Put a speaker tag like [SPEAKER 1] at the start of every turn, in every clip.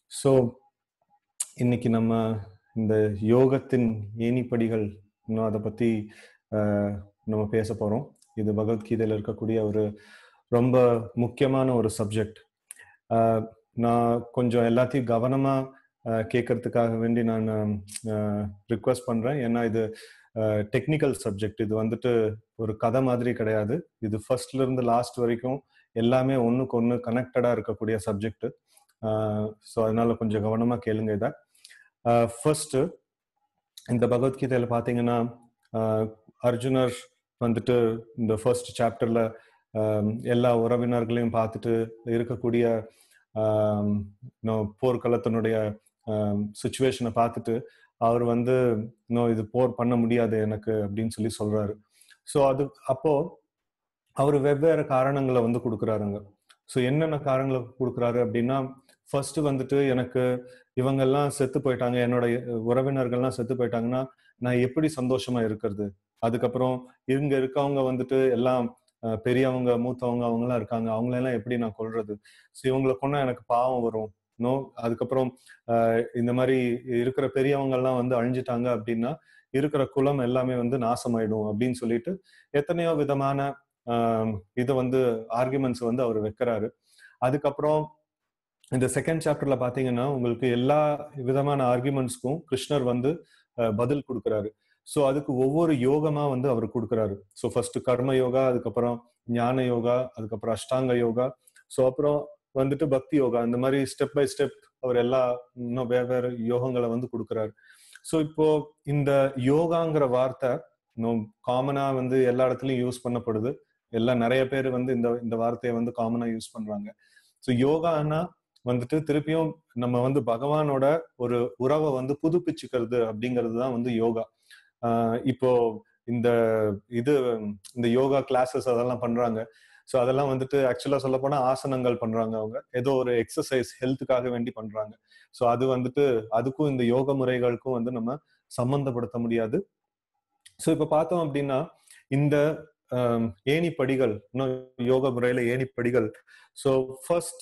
[SPEAKER 1] So இன்னைக்கு நம்ம இந்த யோகத்தின் ஏணிப்படிகள் இன்னும் அதை பத்தி ஆஹ், நம்ம பேச போறோம் இது பகவத்கீதையில இருக்கக்கூடிய ஒரு ரொம்ப முக்கியமான ஒரு சப்ஜெக்ட் நான் கொஞ்சம் எல்லாத்தையும் கவனமா ஆஹ், கேட்கறதுக்காக வேண்டி நான் ரிக்வெஸ்ட் பண்றேன் ஏன்னா இது டெக்னிக்கல் சப்ஜெக்ட் இது வந்துட்டு ஒரு கதை மாதிரி கிடையாது இது ஃபர்ஸ்ட்ல இருந்து லாஸ்ட் வரைக்கும் எல்லாமே ஒண்ணுக்கு ஒன்று கனெக்டடா இருக்கக்கூடிய சப்ஜெக்ட் ஸோ அதனால கொஞ்சம் கவனமா கேளுங்க இதை ஃபர்ஸ்ட் இந்த பகவத்கீதையில பாத்தீங்கன்னா ஆஹ், அர்ஜுனர் வந்துட்டு இந்த ஃபர்ஸ்ட் சாப்டர்ல எல்லா உறவினர்களையும் பார்த்துட்டு இருக்கக்கூடிய ஆஹ், இன்னும் போர்க்களத்தினுடைய சுச்சுவேஷனை பார்த்துட்டு அவர் வந்து இன்னும் இது போர் பண்ண முடியாது எனக்கு அப்படின்னு சொல்லி சொல்றாரு ஸோ அது அப்போ அவர் வெவ்வேறு காரணங்களை வந்து கொடுக்குறாருங்க ஸோ என்னென்ன காரணங்களை கொடுக்குறாரு அப்படின்னா ஃபர்ஸ்ட் வந்துட்டு எனக்கு இவங்கெல்லாம் செத்து போயிட்டாங்க என்னோட உறவினர்கள்லாம் செத்து போயிட்டாங்கன்னா நான் எப்படி சந்தோஷமா இருக்கிறது அதுக்கப்புறம் இங்க இருக்கவங்க வந்துட்டு எல்லாம் அஹ், பெரியவங்க மூத்தவங்க அவங்கலாம் இருக்காங்க அவங்களெல்லாம் எப்படி நான் கொல்றது ஸோ இவங்களை கொண்டா எனக்கு பாவம் வரும் நோ அதுக்கப்புறம் ஆஹ், இந்த மாதிரி இருக்கிற பெரியவங்க எல்லாம் வந்து அழிஞ்சிட்டாங்க அப்படின்னா இருக்கிற குலம் எல்லாமே வந்து நாசமாயிடும் அப்படின்னு சொல்லிட்டு எத்தனையோ விதமான இதை வந்து ஆர்குமெண்ட்ஸ் வந்து அவர் வைக்கிறாரு அதுக்கப்புறம் இந்த செகண்ட் சாப்டர்ல பாத்தீங்கன்னா உங்களுக்கு எல்லா விதமான ஆர்குமெண்ட்ஸ்க்கும் கிருஷ்ணர் வந்து அஹ், பதில் கொடுக்கறாரு ஸோ அதுக்கு ஒவ்வொரு யோகமா வந்து அவர் கொடுக்கறாரு ஸோ ஃபர்ஸ்ட் கர்ம யோகா அதுக்கப்புறம் ஞான யோகா அதுக்கப்புறம் அஷ்டாங்க யோகா ஸோ அப்புறம் வந்துட்டு பக்தி யோகா இந்த மாதிரி ஸ்டெப் பை ஸ்டெப் அவர் எல்லா இன்னும் வேற வேற யோகங்களை வந்து கொடுக்கறாரு ஸோ இப்போ இந்த யோகாங்கிற வார்த்தை இன்னும் காமனா வந்து எல்லா இடத்துலயும் யூஸ் பண்ணப்படுது எல்லாம் நிறைய பேர் வந்து இந்த இந்த வார்த்தையை வந்து காமனா யூஸ் பண்றாங்க ஸோ யோகானா வந்துட்டு திருப்பியும் நம்ம வந்து பகவானோட ஒரு உறவை வந்து புதுப்பிச்சுக்கிறது அப்படிங்கிறது தான் வந்து யோகா ஆஹ் இப்போ இந்த இது இந்த யோகா கிளாஸஸ் அதெல்லாம் பண்றாங்க ஸோ அதெல்லாம் வந்துட்டு ஆக்சுவலா சொல்ல போனா ஆசனங்கள் பண்றாங்க அவங்க ஏதோ ஒரு எக்ஸசைஸ் ஹெல்த்துக்காக வேண்டி பண்றாங்க ஸோ அது வந்துட்டு அதுக்கும் இந்த யோக முறைகளுக்கும் வந்து நம்ம சம்பந்தப்படுத்த முடியாது ஸோ இப்போ பார்த்தோம் அப்படின்னா இந்த ஆம், ஏணிப்படிகள் இன்னும் யோக முறையில ஏணிப்படிகள் ஸோ ஃபர்ஸ்ட்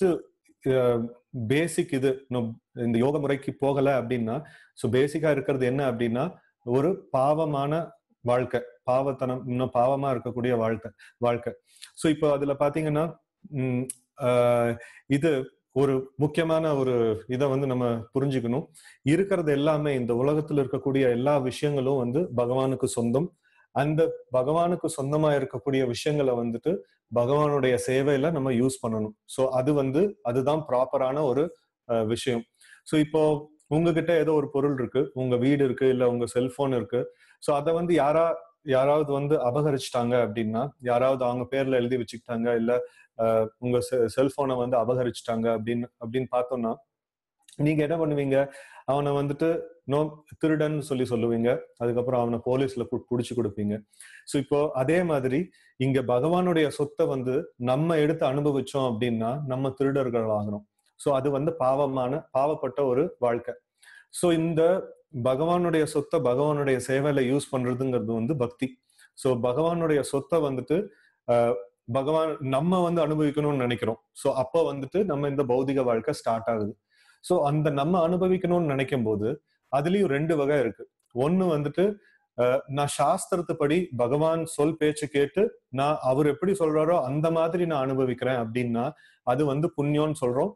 [SPEAKER 1] பேசிக் இது இன்னும் இந்த யோக முறைக்கு போகல அப்படின்னா ஸோ பேசிக்கா இருக்கிறது என்ன அப்படின்னா ஒரு பாவமான வாழ்க்கை பாவத்தனம் இன்னும் பாவமா இருக்கக்கூடிய வாழ்க்கை வாழ்க்கை ஸோ இப்போ அதுல பாத்தீங்கன்னா உம், ஆஹ், இது ஒரு முக்கியமான ஒரு இதை வந்து நம்ம புரிஞ்சுக்கணும் இருக்கிறது எல்லாமே இந்த உலகத்துல இருக்கக்கூடிய எல்லா விஷயங்களும் வந்து பகவானுக்கு சொந்தம் அந்த பகவானுக்கு சொந்தமா இருக்கக்கூடிய விஷயங்களை வந்துட்டு பகவானுடைய சேவையில நம்ம யூஸ் பண்ணணும் ஸோ அது வந்து அதுதான் ப்ராப்பரான ஒரு அஹ், விஷயம் ஸோ இப்போ உங்ககிட்ட ஏதோ ஒரு பொருள் இருக்கு உங்க வீடு இருக்கு இல்ல உங்க செல்போன் இருக்கு ஸோ அதை வந்து யாரா யாராவது வந்து அபகரிச்சிட்டாங்க அப்படின்னா யாராவது அவங்க பேர்ல எழுதி வச்சுக்கிட்டாங்க இல்ல அஹ், உங்க செல்போனை வந்து அபகரிச்சிட்டாங்க அப்படின்னு அப்படின்னு பார்த்தோம்னா நீங்க என்ன பண்ணுவீங்க அவனை வந்துட்டு நோ திருடன் சொல்லி சொல்லுவீங்க அதுக்கப்புறம் அவனை போலீஸ்ல புடிச்சு கொடுப்பீங்க ஸோ இப்போ அதே மாதிரி இங்க பகவானுடைய சொத்தை வந்து நம்ம எடுத்து அனுபவிச்சோம் அப்படின்னா நம்ம திருடர்கள் ஆகணும் ஸோ அது வந்து பாவமான பாவப்பட்ட ஒரு வாழ்க்கை ஸோ இந்த பகவானுடைய சொத்தை பகவானுடைய சேவையில யூஸ் பண்றதுங்கிறது வந்து பக்தி ஸோ பகவானுடைய சொத்தை வந்துட்டு ஆஹ், பகவான் நம்ம வந்து அனுபவிக்கணும்னு நினைக்கிறோம் ஸோ அப்போ வந்துட்டு நம்ம இந்த பௌதிக வாழ்க்கை ஸ்டார்ட் ஆகுது ஸோ அந்த நம்ம அனுபவிக்கணும்னு நினைக்கும் போது அதுலயும் ரெண்டு வகை இருக்கு ஒன்னு வந்துட்டு அஹ், நான் சாஸ்திரத்துப்படி பகவான் சொல் பேச்சு கேட்டு நான் அவர் எப்படி சொல்றாரோ அந்த மாதிரி நான் அனுபவிக்கிறேன் அப்படின்னா அது வந்து புண்ணியம்னு சொல்றோம்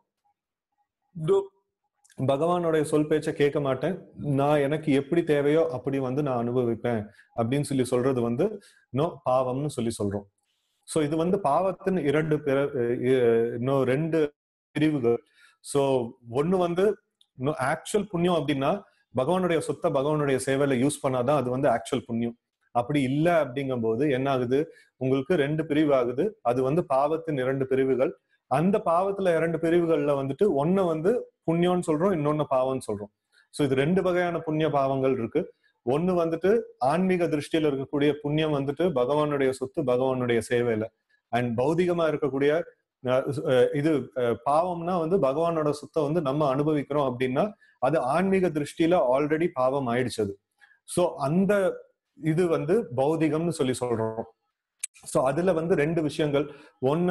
[SPEAKER 1] இதோ பகவானுடைய சொல் பேச்சை கேட்க மாட்டேன் நான் எனக்கு எப்படி தேவையோ அப்படி வந்து நான் அனுபவிப்பேன் அப்படின்னு சொல்லி சொல்றது வந்து நோ பாவம்னு சொல்லி சொல்றோம் சோ இது வந்து பாவத்தின் இரண்டு பிற அஹ் இன்னும் ரெண்டு பிரிவுகள் சோ ஒண்ணு வந்து ஆக்சுவல் புண்ணியம் அப்படின்னா பகவானுடைய சொத்தை பகவானுடைய சேவையில யூஸ் பண்ணாதான் அது வந்து ஆக்சுவல் புண்ணியம் அப்படி இல்ல அப்படிங்கும்போது என்ன ஆகுது உங்களுக்கு ரெண்டு பிரிவு ஆகுது அது வந்து பாவத்தின் இரண்டு பிரிவுகள் அந்த பாவத்துல இரண்டு பிரிவுகள்ல வந்துட்டு ஒண்ணு வந்து புண்ணியம்னு சொல்றோம் இன்னொன்னு பாவம்னு சொல்றோம் சோ இது ரெண்டு வகையான புண்ணிய பாவங்கள் இருக்கு ஒண்ணு வந்துட்டு ஆன்மீக திருஷ்டியில இருக்கக்கூடிய புண்ணியம் வந்துட்டு பகவானுடைய சொத்து பகவானுடைய சேவையில அண்ட் பௌதிகமா இருக்கக்கூடிய அஹ், அஹ், இது அஹ், பாவம்னா வந்து பகவானோட சொத்தை வந்து நம்ம அனுபவிக்கிறோம் அப்படின்னா அது ஆன்மீக திருஷ்டியில ஆல்ரெடி பாவம் ஆயிடுச்சது சோ அந்த இது வந்து பௌதிகம்னு சொல்லி சொல்றோம் சோ அதுல வந்து ரெண்டு விஷயங்கள் ஒண்ணு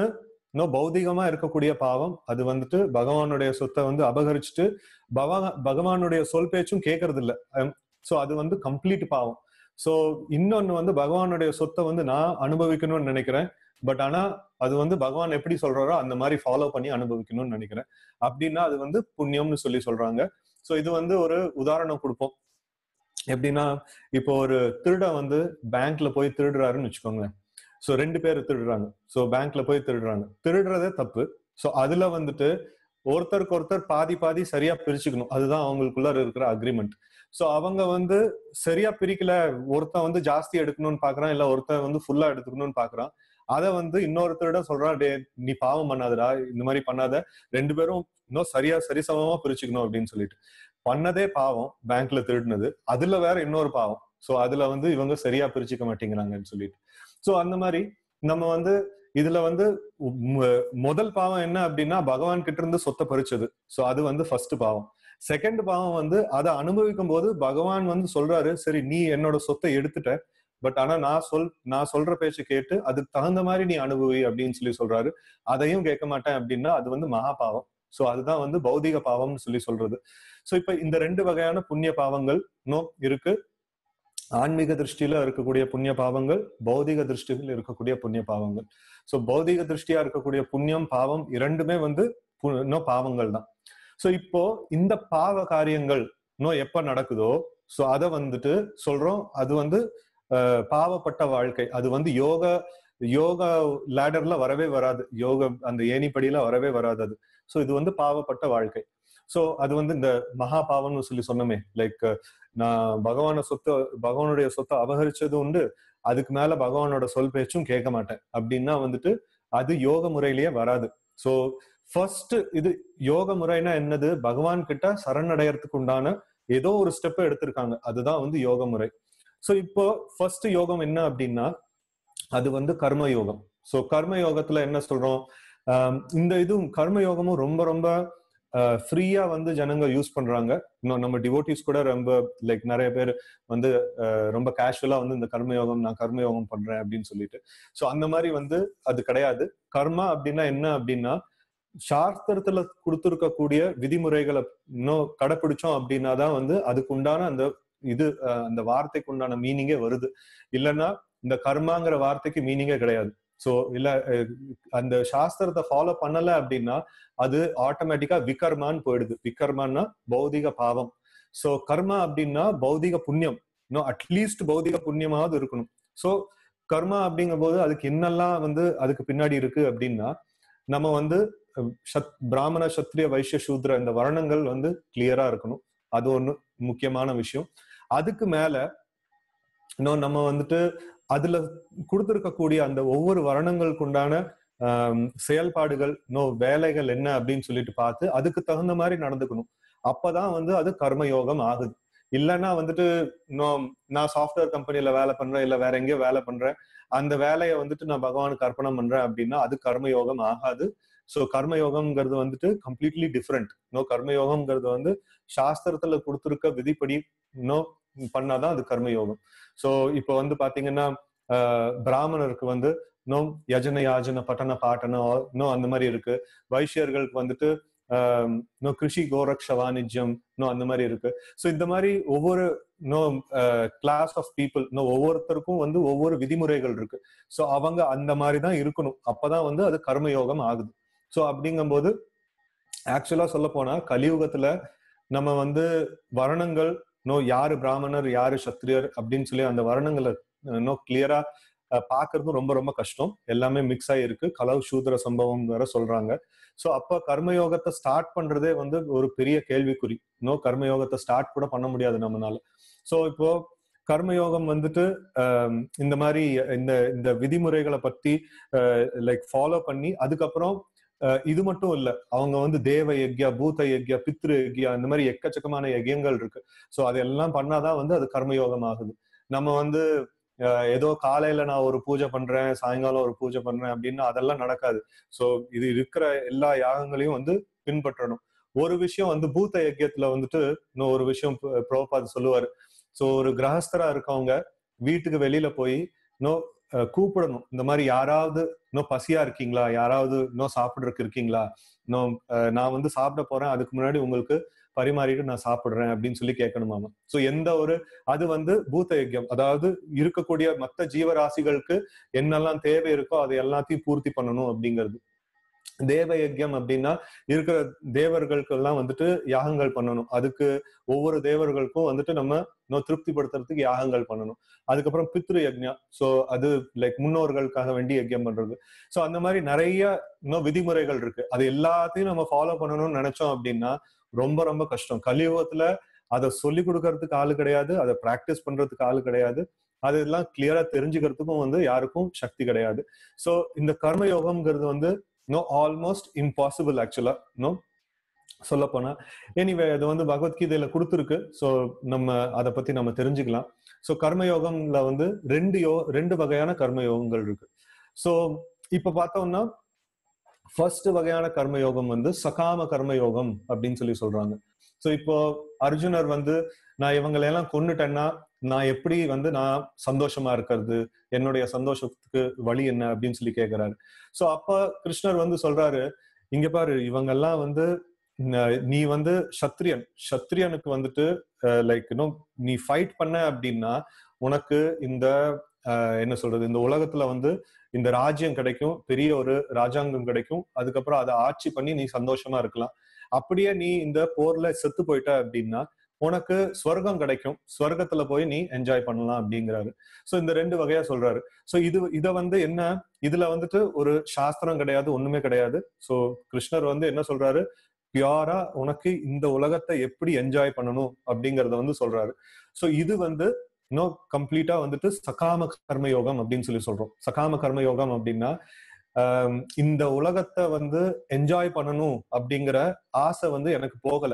[SPEAKER 1] இன்னும் பௌதிகமா இருக்கக்கூடிய பாவம் அது வந்துட்டு பகவானுடைய சொத்தை வந்து அபகரிச்சுட்டு பகவா- பகவானுடைய சொல் பேச்சும் கேட்கறது இல்ல சோ அது வந்து கம்ப்ளீட் பாவம் சோ இன்னொன்னு வந்து பகவானுடைய சொத்தை வந்து நான் அனுபவிக்கணும்னு நினைக்கிறேன் பட் ஆனா அது வந்து பகவான் எப்படி சொல்றாரோ அந்த மாதிரி ஃபாலோ பண்ணி அனுபவிக்கணும்னு நினைக்கிறேன் அப்படின்னா அது வந்து புண்ணியம்னு சொல்லி சொல்றாங்க சோ இது வந்து ஒரு உதாரணம் கொடுப்போம் எப்படின்னா இப்போ ஒரு திருடன் வந்து பேங்க்ல போய் திருடுறாருன்னு வச்சுக்கோங்களேன் சோ ரெண்டு பேர் திருடுறாங்க சோ பேங்க்ல போய் திருடுறாங்க திருடுறதே தப்பு சோ அதுல வந்துட்டு ஒருத்தருக்கு ஒருத்தர் பாதி பாதி சரியா பிரிச்சுக்கணும் அதுதான் அவங்களுக்குள்ள இருக்கிற அக்ரிமெண்ட் சோ அவங்க வந்து சரியா பிரிக்கல ஒருத்தன் வந்து ஜாஸ்தி எடுக்கணும்னு பாக்குறான் இல்ல ஒருத்தன் வந்து ஃபுல்லா எடுத்துக்கணும்னு பாக்குறான் அதை வந்து இன்னொருத்தரிடம் சொல்றான் டே நீ பாவம் பண்ணாதடா இந்த மாதிரி பண்ணாத ரெண்டு பேரும் இன்னும் சரியா சரிசமமா பிரிச்சுக்கணும் அப்படின்னு சொல்லிட்டு பண்ணதே பாவம் பேங்க்ல திருடினது அதுல வேற இன்னொரு பாவம் சோ அதுல வந்து இவங்க சரியா பிரிச்சுக்க மாட்டேங்கிறாங்கன்னு சொல்லிட்டு சோ அந்த மாதிரி நம்ம வந்து இதுல வந்து மு- முதல் பாவம் என்ன அப்படின்னா பகவான் கிட்ட இருந்து சொத்தை பறிச்சது சோ அது வந்து ஃபர்ஸ்ட் பாவம் செகண்ட் பாவம் வந்து அதை அனுபவிக்கும் போது பகவான் வந்து சொல்றாரு சரி நீ என்னோட சொத்தை எடுத்துட்ட பட் ஆனா நான் சொல் நான் சொல்ற பேச்சு கேட்டு அதுக்கு தகுந்த மாதிரி நீ அனுபவி அப்படின்னு சொல்லி சொல்றாரு அதையும் கேட்க மாட்டேன் அப்படின்னா அது வந்து மகா பாவம் சோ அதுதான் வந்து பௌதிக பாவம்னு சொல்லி சொல்றது சோ இப்ப இந்த ரெண்டு வகையான புண்ணிய பாவங்கள் நோ இருக்கு ஆன்மீக திருஷ்டியில இருக்கக்கூடிய புண்ணிய பாவங்கள் பௌதிக திருஷ்டியில் இருக்கக்கூடிய புண்ணிய பாவங்கள் சோ பௌதிக திருஷ்டியா இருக்கக்கூடிய புண்ணியம் பாவம் இரண்டுமே வந்து பு- இன்னும் பாவங்கள் தான் சோ இப்போ இந்த பாவ காரியங்கள் இன்னும் எப்ப நடக்குதோ சோ அதை வந்துட்டு சொல்றோம் அது வந்து அஹ், பாவப்பட்ட வாழ்க்கை அது வந்து யோக யோகா லேடர்ல வரவே வராது யோக அந்த ஏணிப்படியில வரவே வராது அது சோ இது வந்து பாவப்பட்ட வாழ்க்கை சோ அது வந்து இந்த மகா பாவம்னு சொல்லி சொன்னோமே லைக் நான் பகவான சொத்தை பகவானுடைய சொத்தை அபகரிச்சது உண்டு அதுக்கு மேல பகவானோட சொல் பேச்சும் கேட்க மாட்டேன் அப்படின்னா வந்துட்டு அது யோக முறையிலேயே வராது சோ ஃபர்ஸ்ட் இது யோக முறைனா என்னது பகவான் கிட்ட சரணடையறதுக்கு உண்டான ஏதோ ஒரு ஸ்டெப் எடுத்திருக்காங்க அதுதான் வந்து யோக முறை சோ இப்போ ஃபர்ஸ்ட் யோகம் என்ன அப்படின்னா அது வந்து கர்ம யோகம் சோ கர்ம யோகத்துல என்ன சொல்றோம் ஆம், இந்த இதுவும் கர்ம யோகமும் ரொம்ப ரொம்ப ஃப்ரீயா வந்து ஜனங்க யூஸ் பண்றாங்க இன்னும் நம்ம டிவோட்டிஸ் கூட ரொம்ப லைக் நிறைய பேர் வந்து அஹ், ரொம்ப கேஷுவலா வந்து இந்த கர்மயோகம் நான் கர்மயோகம் பண்றேன் அப்படின்னு சொல்லிட்டு சோ அந்த மாதிரி வந்து அது கிடையாது கர்மா அப்படின்னா என்ன அப்படின்னா சாஸ்திரத்துல கொடுத்துருக்கக்கூடிய விதிமுறைகளை இன்னும் கடைப்பிடிச்சோம் அப்படின்னா தான் வந்து அதுக்கு உண்டான அந்த இது அஹ், அந்த வார்த்தைக்கு உண்டான மீனிங்கே வருது இல்லைன்னா இந்த கர்மாங்கிற வார்த்தைக்கு மீனிங்கே கிடையாது சோ இல்ல அஹ், அந்த சாஸ்திரத்தை ஃபாலோ பண்ணல அப்படின்னா அது ஆட்டோமேட்டிக்கா விகர்மான்னு போயிடுது விகர்மான்னா பௌதிக பாவம் சோ கர்மா அப்படின்னா பௌதிக புண்ணியம் இன்னும் அட்லீஸ்ட் பௌதிக புண்ணியமாவது இருக்கணும் சோ கர்மா அப்படிங்கும் போது அதுக்கு என்னெல்லாம் வந்து அதுக்கு பின்னாடி இருக்கு அப்படின்னா நம்ம வந்து அஹ், சத் பிராமண சத்திரிய வைசிய சூத்ர இந்த வர்ணங்கள் வந்து கிளியரா இருக்கணும் அது ஒண்ணு முக்கியமான விஷயம் அதுக்கு மேல இன்னும் நம்ம வந்துட்டு அதுல கொடுத்திருக்கக்கூடிய அந்த ஒவ்வொரு வர்ணங்களுக்கு உண்டான ஆம், செயல்பாடுகள் நோ வேலைகள் என்ன அப்படின்னு சொல்லிட்டு பார்த்து அதுக்கு தகுந்த மாதிரி நடந்துக்கணும் அப்பதான் வந்து அது கர்மயோகம் ஆகுது இல்லைன்னா வந்துட்டு இன்னும் நான் சாஃப்ட்வேர் கம்பெனில வேலை பண்றேன் இல்ல வேற எங்கேயோ வேலை பண்றேன் அந்த வேலையை வந்துட்டு நான் பகவானுக்கு அர்ப்பணம் பண்றேன் அப்படின்னா அது கர்மயோகம் ஆகாது ஸோ கர்மயோகம்ங்கிறது வந்துட்டு கம்ப்ளீட்லி டிஃப்ரெண்ட் நோ கர்மயோகம்ங்கிறது வந்து சாஸ்திரத்துல கொடுத்துருக்க விதிப்படி நோ பண்ணாதான் அது கர்மயோகம் ஸோ இப்போ வந்து பாத்தீங்கன்னா ஆஹ், பிராமணருக்கு வந்து நோ யஜன யாஜன பட்டன பாட்டனம் நோ அந்த மாதிரி இருக்கு வைஷ்யர்களுக்கு வந்துட்டு ஆஹ், நோ கிருஷி கோரக்ஷ வாணிஜ்யம் நோ அந்த மாதிரி இருக்கு ஸோ இந்த மாதிரி ஒவ்வொரு no class of people no ஒவ்வொருத்தருக்கும் வந்து ஒவ்வொரு விதிமுறைகள் இருக்கு ஸோ அவங்க அந்த மாதிரி தான் இருக்கணும் அப்பதான் வந்து அது கர்மயோகம் ஆகுது ஸோ அப்படிங்கும்போது ஆக்சுவலா சொல்ல போனா கலியுகத்துல நம்ம வந்து வர்ணங்கள் நோ யாரு பிராமணர் யாரு சத்திரியர் அப்படின்னு சொல்லி அந்த வர்ணங்களை நோ கிளியரா பாக்குறதும் ரொம்ப ரொம்ப கஷ்டம் எல்லாமே மிக்ஸ் ஆயிருக்கு கலவு சூத்திர சம்பவம் வேற சொல்றாங்க சோ அப்ப கர்மயோகத்தை ஸ்டார்ட் பண்றதே வந்து ஒரு பெரிய கேள்விக்குறி நோ கர்மயோகத்தை ஸ்டார்ட் கூட பண்ண முடியாது நம்மனால சோ இப்போ கர்மயோகம் வந்துட்டு ஆம், இந்த மாதிரி இந்த இந்த விதிமுறைகளை பத்தி லைக் ஃபாலோ பண்ணி அதுக்கப்புறம் அஹ், இது மட்டும் இல்ல அவங்க வந்து தேவ யக்யா பூத யக்யா பித்ரு யக்யா இந்த மாதிரி எக்கச்சக்கமான யக்யங்கள் இருக்கு சோ அதெல்லாம் பண்ணாதான் வந்து அது கர்மயோகம் ஆகுது நம்ம வந்து அஹ், ஏதோ காலையில நான் ஒரு பூஜை பண்றேன் சாயங்காலம் ஒரு பூஜை பண்றேன் அப்படின்னு அதெல்லாம் நடக்காது சோ இது இருக்கிற எல்லா யாகங்களையும் வந்து பின்பற்றணும் ஒரு விஷயம் வந்து பூத்த யஜ்யத்துல வந்துட்டு இன்னும் ஒரு விஷயம் பிரபுபாத் சொல்லுவாரு சோ ஒரு கிரகஸ்தரா இருக்கவங்க வீட்டுக்கு வெளியில போய் நோ அஹ், கூப்பிடணும் இந்த மாதிரி யாராவது இன்னும் பசியா இருக்கீங்களா யாராவது இன்னும் சாப்பிடுறதுக்கு இருக்கீங்களா இன்னும் அஹ், நான் வந்து சாப்பிட போறேன் அதுக்கு முன்னாடி உங்களுக்கு பரிமாறிட்டு நான் சாப்பிடுறேன் அப்படின்னு சொல்லி கேட்கணுமாமா சோ எந்த ஒரு அது வந்து பூத்த யஜ்யம் அதாவது இருக்கக்கூடிய மத்த ஜீவராசிகளுக்கு என்னெல்லாம் தேவை இருக்கோ அதை எல்லாத்தையும் பூர்த்தி பண்ணணும் அப்படிங்கிறது தேவ யஜ்யம் அப்படின்னா இருக்கிற தேவர்களுக்கு எல்லாம் வந்துட்டு யாகங்கள் பண்ணணும் அதுக்கு ஒவ்வொரு தேவர்களுக்கும் வந்துட்டு நம்ம இன்னும் திருப்திப்படுத்துறதுக்கு யாகங்கள் பண்ணணும் அதுக்கப்புறம் பித்ரு யஜ்ஞா சோ அது லைக் முன்னோர்களுக்காக வேண்டி யஜ்யம் பண்றது சோ அந்த மாதிரி நிறைய இன்னும் விதிமுறைகள் இருக்கு அது எல்லாத்தையும் நம்ம ஃபாலோ பண்ணணும்னு நினைச்சோம் அப்படின்னா ரொம்ப ரொம்ப கஷ்டம் கலியுகத்துல அதை சொல்லி கொடுக்கறதுக்கு ஆளு கிடையாது அதை பிராக்டிஸ் பண்றதுக்கு ஆளு கிடையாது அதெல்லாம் கிளியரா தெரிஞ்சுக்கிறதுக்கும் வந்து யாருக்கும் சக்தி கிடையாது சோ இந்த கர்ம யோகம்ங்கிறது வந்து நோ ஆல்மோஸ்ட் இம்பாசிபிள் ஆக்சுவலா நோ சொல்ல போனா எனிவே அது வந்து பகவத்கீதையில கொடுத்துருக்கு ஸோ நம்ம அதை பத்தி நம்ம தெரிஞ்சுக்கலாம் ஸோ கர்மயோகம்ல வந்து ரெண்டு யோ ரெண்டு வகையான கர்மயோகங்கள் இருக்கு ஸோ இப்ப பார்த்தோம்னா ஃபர்ஸ்ட் வகையான கர்மயோகம் வந்து சகாம கர்மயோகம் அப்படின்னு சொல்லி சொல்றாங்க ஸோ இப்போ அர்ஜுனர் வந்து நான் இவங்களை எல்லாம் கொன்னுட்டேன்னா நான் எப்படி வந்து நான் சந்தோஷமா இருக்கிறது என்னுடைய சந்தோஷத்துக்கு வழி என்ன அப்படின்னு சொல்லி கேக்குறாரு சோ அப்ப கிருஷ்ணர் வந்து சொல்றாரு இங்க பாரு இவங்கெல்லாம் வந்து ந- நீ வந்து சத்திரியன் சத்திரியனுக்கு வந்துட்டு லைக் இன்னும் நீ ஃபைட் பண்ண அப்படின்னா உனக்கு இந்த அஹ், என்ன சொல்றது இந்த உலகத்துல வந்து இந்த ராஜ்யம் கிடைக்கும் பெரிய ஒரு ராஜாங்கம் கிடைக்கும் அதுக்கப்புறம் அதை ஆட்சி பண்ணி நீ சந்தோஷமா இருக்கலாம் அப்படியே நீ இந்த போர்ல செத்து போயிட்ட அப்படின்னா உனக்கு ஸ்வர்க்கம் கிடைக்கும் ஸ்வர்க்கத்துல போய் நீ என்ஜாய் பண்ணலாம் அப்படிங்கிறாரு சோ இந்த ரெண்டு வகையா சொல்றாரு சோ இது இத வந்து என்ன இதுல வந்துட்டு ஒரு சாஸ்திரம் கிடையாது ஒண்ணுமே கிடையாது சோ கிருஷ்ணர் வந்து என்ன சொல்றாரு பியூரா உனக்கு இந்த உலகத்தை எப்படி என்ஜாய் பண்ணணும் அப்படிங்கறத வந்து சொல்றாரு சோ இது வந்து இன்னும் கம்ப்ளீட்டா வந்துட்டு சகாம கர்மயோகம் அப்படின்னு சொல்லி சொல்றோம் சகாம கர்மயோகம் அப்படின்னா ஆஹ் இந்த உலகத்தை வந்து என்ஜாய் பண்ணணும் அப்படிங்கிற ஆசை வந்து எனக்கு போகல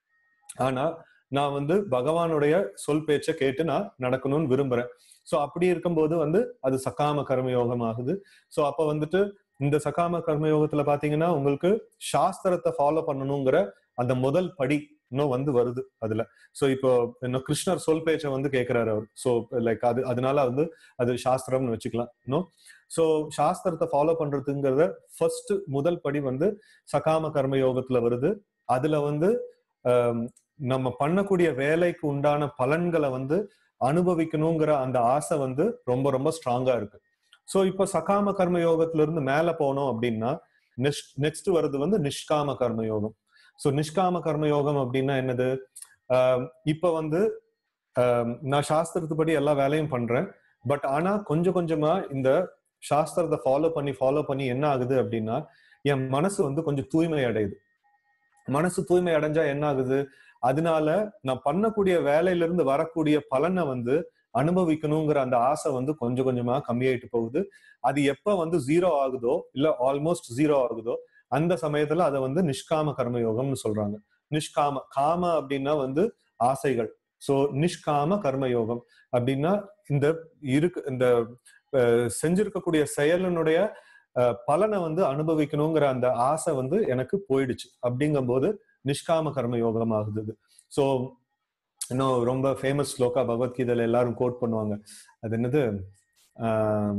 [SPEAKER 1] ஆனா நான் வந்து பகவானுடைய சொல் பேச்சை கேட்டு நான் நடக்கணும்னு விரும்புறேன் சோ அப்படி இருக்கும்போது வந்து அது சகாம கர்மயோகம் ஆகுது சோ அப்ப வந்துட்டு இந்த சகாம கர்மயோகத்துல பாத்தீங்கன்னா உங்களுக்கு சாஸ்திரத்தை ஃபாலோ பண்ணணுங்கிற அந்த முதல் படி இன்னும் வந்து வருது அதுல சோ இப்போ இன்னும் கிருஷ்ணர் சொல் பேச்சை வந்து கேட்கிறாரு அவர் சோ லைக் அது அதனால வந்து அது சாஸ்திரம்னு வச்சுக்கலாம் இன்னும் சோ சாஸ்திரத்தை ஃபாலோ பண்றதுங்கிறத ஃபர்ஸ்ட் முதல் படி வந்து சகாம கர்ம யோகத்துல வருது அதுல வந்து ஆம், நம்ம பண்ணக்கூடிய வேலைக்கு உண்டான பலன்களை வந்து அனுபவிக்கணுங்கிற அந்த ஆசை வந்து ரொம்ப ரொம்ப ஸ்ட்ராங்கா இருக்கு சோ இப்போ சகாம கர்ம யோகத்துல இருந்து மேல போனோம் அப்படின்னா நெக்ஸ்ட் வருது வந்து நிஷ்காம கர்ம யோகம் சோ நிஷ்காம கர்ம யோகம் அப்படின்னா என்னது ஆஹ் இப்ப வந்து ஆஹ் நான் சாஸ்திரத்துப்படி எல்லா வேலையும் பண்றேன் பட் ஆனா கொஞ்சம் கொஞ்சமா இந்த சாஸ்திரத்தை ஃபாலோ பண்ணி ஃபாலோ பண்ணி என்ன ஆகுது அப்படின்னா என் மனசு வந்து கொஞ்சம் தூய்மை அடையுது மனசு தூய்மை அடைஞ்சா என்ன ஆகுது அதனால நான் பண்ணக்கூடிய வேலையில இருந்து வரக்கூடிய பலனை வந்து அனுபவிக்கணுங்கிற அந்த ஆசை வந்து கொஞ்சம் கொஞ்சமா கம்மியாயிட்டு போகுது அது எப்ப வந்து ஜீரோ ஆகுதோ இல்ல ஆல்மோஸ்ட் ஜீரோ ஆகுதோ அந்த சமயத்துல அதை வந்து நிஷ்காம கர்மயோகம்னு சொல்றாங்க நிஷ்காம காம அப்படின்னா வந்து ஆசைகள் சோ நிஷ்காம கர்மயோகம் அப்படின்னா இந்த இருக்கு இந்த அஹ், செஞ்சிருக்கக்கூடிய செயலினுடைய அஹ், பலனை வந்து அனுபவிக்கணுங்கிற அந்த ஆசை வந்து எனக்கு போயிடுச்சு அப்படிங்கும்போது நிஷ்காம கர்ம யோகம் ஆகுது ஸோ இன்னும் ரொம்ப ஃபேமஸ் ஸ்லோகா பகவத்கீதையில எல்லாரும் கோட் பண்ணுவாங்க அது என்னது ஆம்,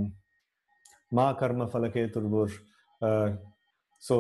[SPEAKER 1] மா கர்ம ஃபலகே துர்பூர் ஸோ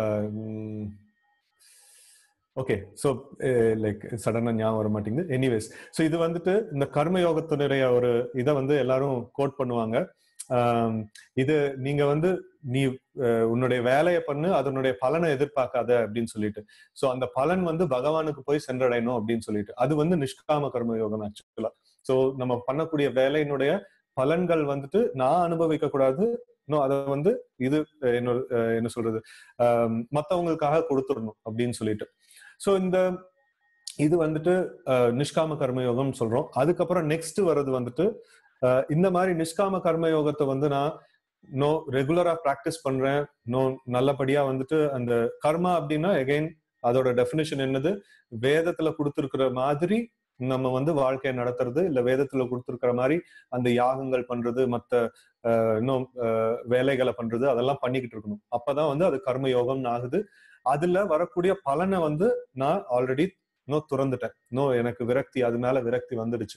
[SPEAKER 1] ஓகே ஸோ லைக் சடனா ஞாபகம் வர மாட்டேங்குது எனிவேஸ் ஸோ இது வந்துட்டு இந்த கர்ம யோகத்தினுடைய ஒரு இதை வந்து எல்லாரும் கோட் பண்ணுவாங்க ஆம், இது நீங்க வந்து நீ அஹ், உன்னுடைய வேலையை பண்ணு அதனுடைய பலனை எதிர்பார்க்காத அப்படின்னு சொல்லிட்டு சோ அந்த பலன் வந்து பகவானுக்கு போய் சென்றடையணும் அப்படின்னு சொல்லிட்டு அது வந்து நிஷ்காம கர்ம யோகம் ஆக்சுவலா சோ நம்ம பண்ணக்கூடிய வேலையினுடைய பலன்கள் வந்துட்டு நான் அனுபவிக்க கூடாது இன்னும் அதை வந்து இது அஹ், என்னோட அஹ், என்ன சொல்றது ஆம், மத்தவங்களுக்காக கொடுத்துடணும் அப்படின்னு சொல்லிட்டு சோ இந்த இது வந்துட்டு அஹ், நிஷ்காம கர்மயோகம் சொல்றோம் அதுக்கப்புறம் நெக்ஸ்ட் வர்றது வந்துட்டு அஹ், இந்த மாதிரி நிஷ்காம கர்மயோகத்தை வந்து நான் நோ ரெகுலரா ப்ராக்டிஸ் பண்றேன் நோ நல்லபடியா வந்துட்டு அந்த கர்மா அப்படின்னா எகைன் அதோட டெஃபினேஷன் என்னது வேதத்துல கொடுத்துருக்கிற மாதிரி நம்ம வந்து வாழ்க்கையை நடத்துறது இல்ல வேதத்துல கொடுத்துருக்கிற மாதிரி அந்த யாகங்கள் பண்றது மத்த அஹ், இன்னும் அஹ், வேலைகளை பண்றது அதெல்லாம் பண்ணிக்கிட்டு இருக்கணும் அப்பதான் வந்து அது கர்ம யோகம்னு ஆகுது அதுல வரக்கூடிய பலனை வந்து நான் ஆல்ரெடி இன்னும் துறந்துட்டேன் இன்னும் எனக்கு விரக்தி அது மேல விரக்தி வந்துடுச்சு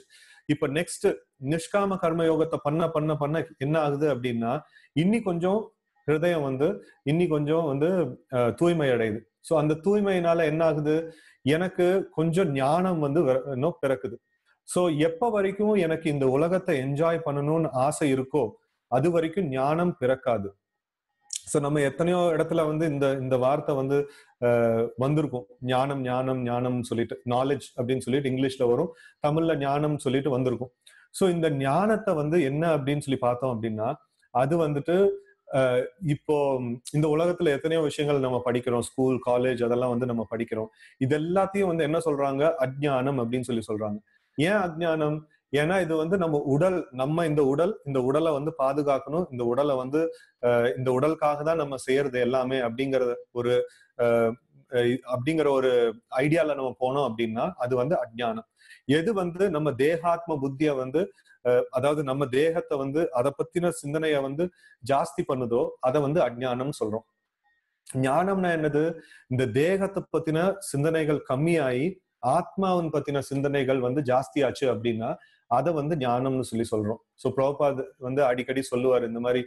[SPEAKER 1] இப்ப நெக்ஸ்ட் நிஷ்காம கர்ம யோகத்தை பண்ண பண்ண பண்ண என்ன ஆகுது அப்படின்னா இன்னி கொஞ்சம் ஹிருதயம் வந்து இன்னி கொஞ்சம் வந்து அஹ், தூய்மை அடையுது சோ அந்த தூய்மையினால என்ன ஆகுது எனக்கு கொஞ்சம் ஞானம் வந்து வர- இன்னும் பிறக்குது சோ எப்ப வரைக்கும் எனக்கு இந்த உலகத்தை என்ஜாய் பண்ணணும்னு ஆசை இருக்கோ அது வரைக்கும் ஞானம் பிறக்காது சோ நம்ம எத்தனையோ இடத்துல வந்து இந்த இந்த வார்த்தை வந்து அஹ், வந்திருக்கும் ஞானம் ஞானம் ஞானம் சொல்லிட்டு நாலேஜ் அப்படின்னு சொல்லிட்டு இங்கிலீஷ்ல வரும் தமிழ்ல ஞானம் சொல்லிட்டு வந்திருக்கும் சோ இந்த ஞானத்தை வந்து என்ன அப்படின்னு சொல்லி பார்த்தோம் அப்படின்னா அது வந்துட்டு அஹ், இப்போ இந்த உலகத்துல எத்தனையோ விஷயங்கள் நம்ம படிக்கிறோம் ஸ்கூல் காலேஜ் அதெல்லாம் வந்து நம்ம படிக்கிறோம் இது எல்லாத்தையும் வந்து என்ன சொல்றாங்க அஜ்ஞானம் அப்படின்னு சொல்லி சொல்றாங்க ஏன் அஜ்ஞானம் ஏன்னா இது வந்து நம்ம உடல் நம்ம இந்த உடல் இந்த உடலை வந்து பாதுகாக்கணும் இந்த உடலை வந்து அஹ், இந்த உடலுக்காக தான் நம்ம செய்யறது எல்லாமே அப்படிங்கிற ஒரு அஹ், அஹ், அப்படிங்கிற ஒரு ஐடியால நம்ம போனோம் அப்படின்னா அது வந்து அஜ்ஞானம் எது வந்து நம்ம தேகாத்ம புத்திய வந்து அஹ், அதாவது நம்ம தேகத்தை வந்து அதை பத்தின சிந்தனைய வந்து ஜாஸ்தி பண்ணுதோ அதை வந்து அஜ்ஞானம் சொல்றோம் ஞானம்னா என்னது இந்த தேகத்தை பத்தின சிந்தனைகள் கம்மியாயி ஆத்மாவின் பத்தின சிந்தனைகள் வந்து ஜாஸ்தியாச்சு அப்படின்னா அதை வந்து ஞானம்னு சொல்லி சொல்றோம் ஸோ ப்ரோபாத் வந்து அடிக்கடி சொல்லுவார் இந்த மாதிரி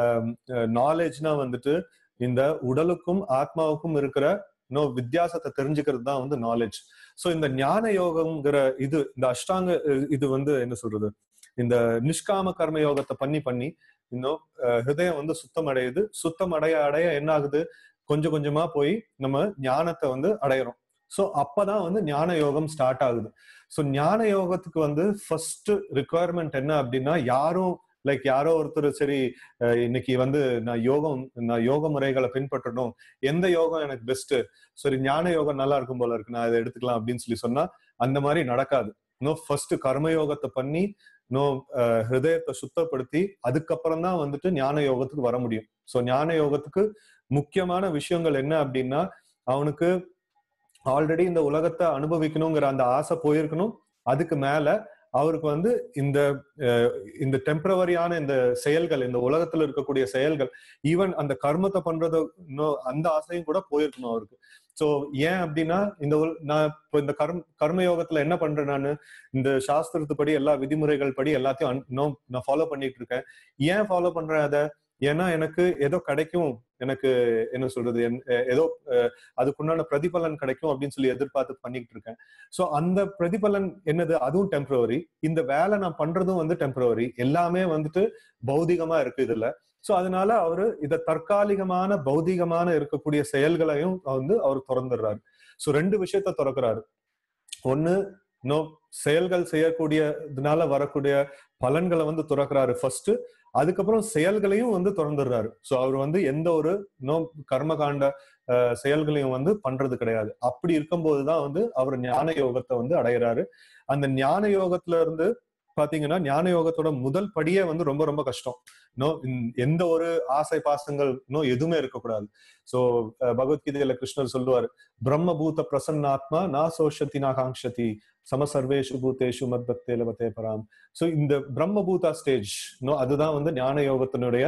[SPEAKER 1] நாலேஜ்னா வந்துட்டு இந்த உடலுக்கும் ஆத்மாவுக்கும் இருக்கிற நோ வித்தியாசத்தை தெரிஞ்சுக்கிறது தான் வந்து நாலேஜ் ஸோ இந்த ஞான யோகம்ங்கிற இது இந்த அஷ்டாங்க அஹ், இது வந்து என்ன சொல்றது இந்த நிஷ்காம கர்ம யோகத்தை பண்ணி பண்ணி இன்னும் அஹ், ஹிருதயம் வந்து சுத்தம் அடையுது சுத்தம் அடைய அடைய என்ன ஆகுது கொஞ்சம் கொஞ்சமா போய் நம்ம ஞானத்தை வந்து அடையிறோம் சோ அப்பதான் வந்து ஞான யோகம் ஸ்டார்ட் ஆகுது சோ ஞான யோகத்துக்கு வந்து ஃபர்ஸ்ட் ரிக்குவயர்மெண்ட் என்ன அப்படின்னா யாரும் லைக் யாரோ ஒருத்தர் சரி அஹ், இன்னைக்கு வந்து நான் யோகம் நான் யோக முறைகளை பின்பற்றணும் எந்த யோகம் எனக்கு பெஸ்ட் சரி ஞான யோகம் நல்லா இருக்கும் போல இருக்கு நான் இதை எடுத்துக்கலாம் அப்படின்னு சொல்லி சொன்னா அந்த மாதிரி நடக்காது நோ ஃபர்ஸ்ட் கர்ம யோகத்தை பண்ணி நோ ஹிருதயத்தை சுத்தப்படுத்தி அதுக்கப்புறம் தான் வந்துட்டு ஞான யோகத்துக்கு வர முடியும் சோ ஞான யோகத்துக்கு முக்கியமான விஷயங்கள் என்ன அப்படின்னா அவனுக்கு ஆல்ரெடி இந்த உலகத்தை அனுபவிக்கணுங்கிற அந்த ஆசை போயிருக்கணும் அதுக்கு மேல அவருக்கு வந்து இந்த அஹ், இந்த டெம்பரவரியான இந்த செயல்கள் இந்த உலகத்துல இருக்கக்கூடிய செயல்கள் ஈவன் அந்த கர்மத்தை பண்றது இன்னும் அந்த ஆசையும் கூட போயிருக்கணும் அவருக்கு சோ ஏன் அப்படின்னா இந்த உல- நான் இப்போ இந்த கர்ம கர்ம யோகத்துல என்ன பண்றேன் நான் இந்த சாஸ்திரத்து படி எல்லா விதிமுறைகள் படி எல்லாத்தையும் அன்- இன்னும் நான் ஃபாலோ பண்ணிட்டு இருக்கேன் ஏன் ஃபாலோ பண்றேன் அதை ஏன்னா எனக்கு ஏதோ கிடைக்கும் எனக்கு என்ன சொல்றது என்- ஏதோ அஹ், அதுக்குண்டான பிரதிபலன் கிடைக்கும் அப்படின்னு சொல்லி எதிர்பார்த்து பண்ணிட்டு இருக்கேன் சோ அந்த பிரதிபலன் என்னது அதுவும் டெம்பரவரி இந்த வேலை நான் பண்றதும் வந்து டெம்பரவரி எல்லாமே வந்துட்டு பௌதிகமா இருக்கு இதுல சோ அதனால அவரு இத தற்காலிகமான பௌதிகமான இருக்கக்கூடிய செயல்களையும் வந்து அவர் திறந்துடுறாரு சோ ரெண்டு விஷயத்த திறக்கிறாரு ஒண்ணு நோ செயல்கள் செய்யக்கூடியதுனால வரக்கூடிய பலன்களை வந்து துறக்கிறாரு ஃபர்ஸ்ட் அதுக்கப்புறம் செயல்களையும் வந்து திறந்துடுறாரு சோ அவர் வந்து எந்த ஒரு நோ கர்மகாண்ட அஹ், செயல்களையும் வந்து பண்றது கிடையாது அப்படி இருக்கும்போதுதான் வந்து அவர் ஞான யோகத்தை வந்து அடையிறாரு அந்த ஞான யோகத்துல இருந்து பாத்தீங்கன்னா ஞான யோகத்தோட முதல் படியே வந்து ரொம்ப ரொம்ப கஷ்டம் நோ எந்த ஒரு ஆசை பாசங்கள் நோ எதுவுமே இருக்கக்கூடாது சோ பகவத்கீதையில கிருஷ்ணர் சொல்லுவாரு பிரம்மபூத பிரசன்னாத்மா நா சோஷத்தி நா காங்ஷதி சமசர்வேஷு பூதேஷு மத்பக்தே லபத்தே பராம் சோ இந்த பிரம்மபூதா ஸ்டேஜ் நோ அதுதான் வந்து ஞான யோகத்தினுடைய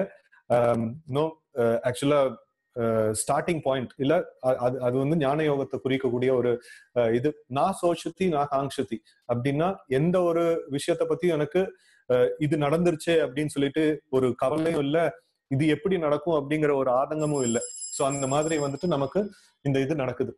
[SPEAKER 1] நோ ஆக்சுவலா ஸ்டார்டிங் பாயிண்ட் இல்ல அ- அது அது வந்து ஞான யோகத்தை குறிக்கக்கூடிய ஒரு அஹ், இது நான் சோஷத்தி நான் காங்ஷதி அப்படின்னா எந்த ஒரு விஷயத்த பத்தியும் எனக்கு அஹ், இது நடந்துருச்சே அப்படின்னு சொல்லிட்டு ஒரு கவலையும் இல்ல இது எப்படி நடக்கும் அப்படிங்கிற ஒரு ஆதங்கமும் இல்ல சோ அந்த மாதிரி வந்துட்டு நமக்கு இந்த இது நடக்குது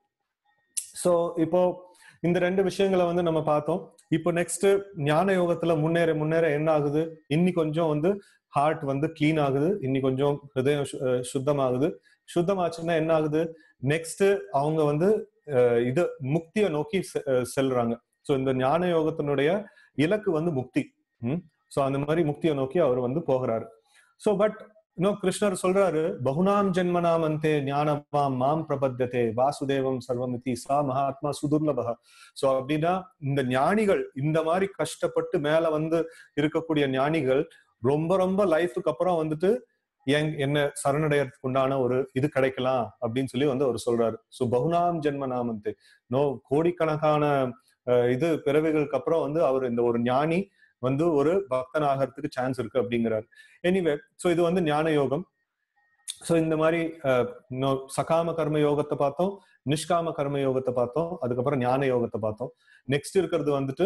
[SPEAKER 1] சோ இப்போ இந்த ரெண்டு விஷயங்களை வந்து நம்ம பார்த்தோம் இப்போ நெக்ஸ்ட் ஞான யோகத்துல முன்னேற முன்னேற என்ன ஆகுது இன்னி கொஞ்சம் வந்து ஹார்ட் வந்து க்ளீன் ஆகுது இன்னி கொஞ்சம் ஹிருதயம் சு- அஹ் சுத்தமாகுது சுத்தமாச்சுன்னா என்ன ஆகுது நெக்ஸ்ட் அவங்க வந்து அஹ், இது முக்தியை நோக்கி செ- அஹ், செல்றாங்க சோ இந்த ஞான யோகத்தினுடைய இலக்கு வந்து முக்தி சோ அந்த மாதிரி முக்தியை நோக்கி அவர் வந்து போகிறாரு சோ பட் இன்னும் கிருஷ்ணர் சொல்றாரு பகுனாம் ஜென்மனாம் அந்தே ஞானமாம் மாம் பிரபத்தியதே வாசுதேவம் சர்வமிதி சா மகாத்மா சுதுர்லபக சோ அப்படின்னா இந்த ஞானிகள் இந்த மாதிரி கஷ்டப்பட்டு மேல வந்து இருக்கக்கூடிய ஞானிகள் ரொம்ப ரொம்ப லைஃபுக்கு அப்புறம் வந்துட்டு என் என்ன சரணடையறதுக்கு உண்டான ஒரு இது கிடைக்கலாம் அப்படின்னு சொல்லி வந்து அவர் சொல்றாரு சோ பகுனாம் ஜென்ம நாமந்தே நோ கோடிக்கணக்கான அஹ், இது பிறவிகளுக்கு அப்புறம் வந்து அவர் இந்த ஒரு ஞானி வந்து ஒரு பக்தன் ஆகிறதுக்கு சான்ஸ் இருக்கு அப்படிங்கிறாரு எனிவே சோ இது வந்து ஞான யோகம் சோ இந்த மாதிரி அஹ், இன்னும் சகாம கர்ம யோகத்தை பார்த்தோம் நிஷ்காம கர்ம யோகத்தை பார்த்தோம் அதுக்கப்புறம் ஞான யோகத்தை பார்த்தோம் நெக்ஸ்ட் இருக்கிறது வந்துட்டு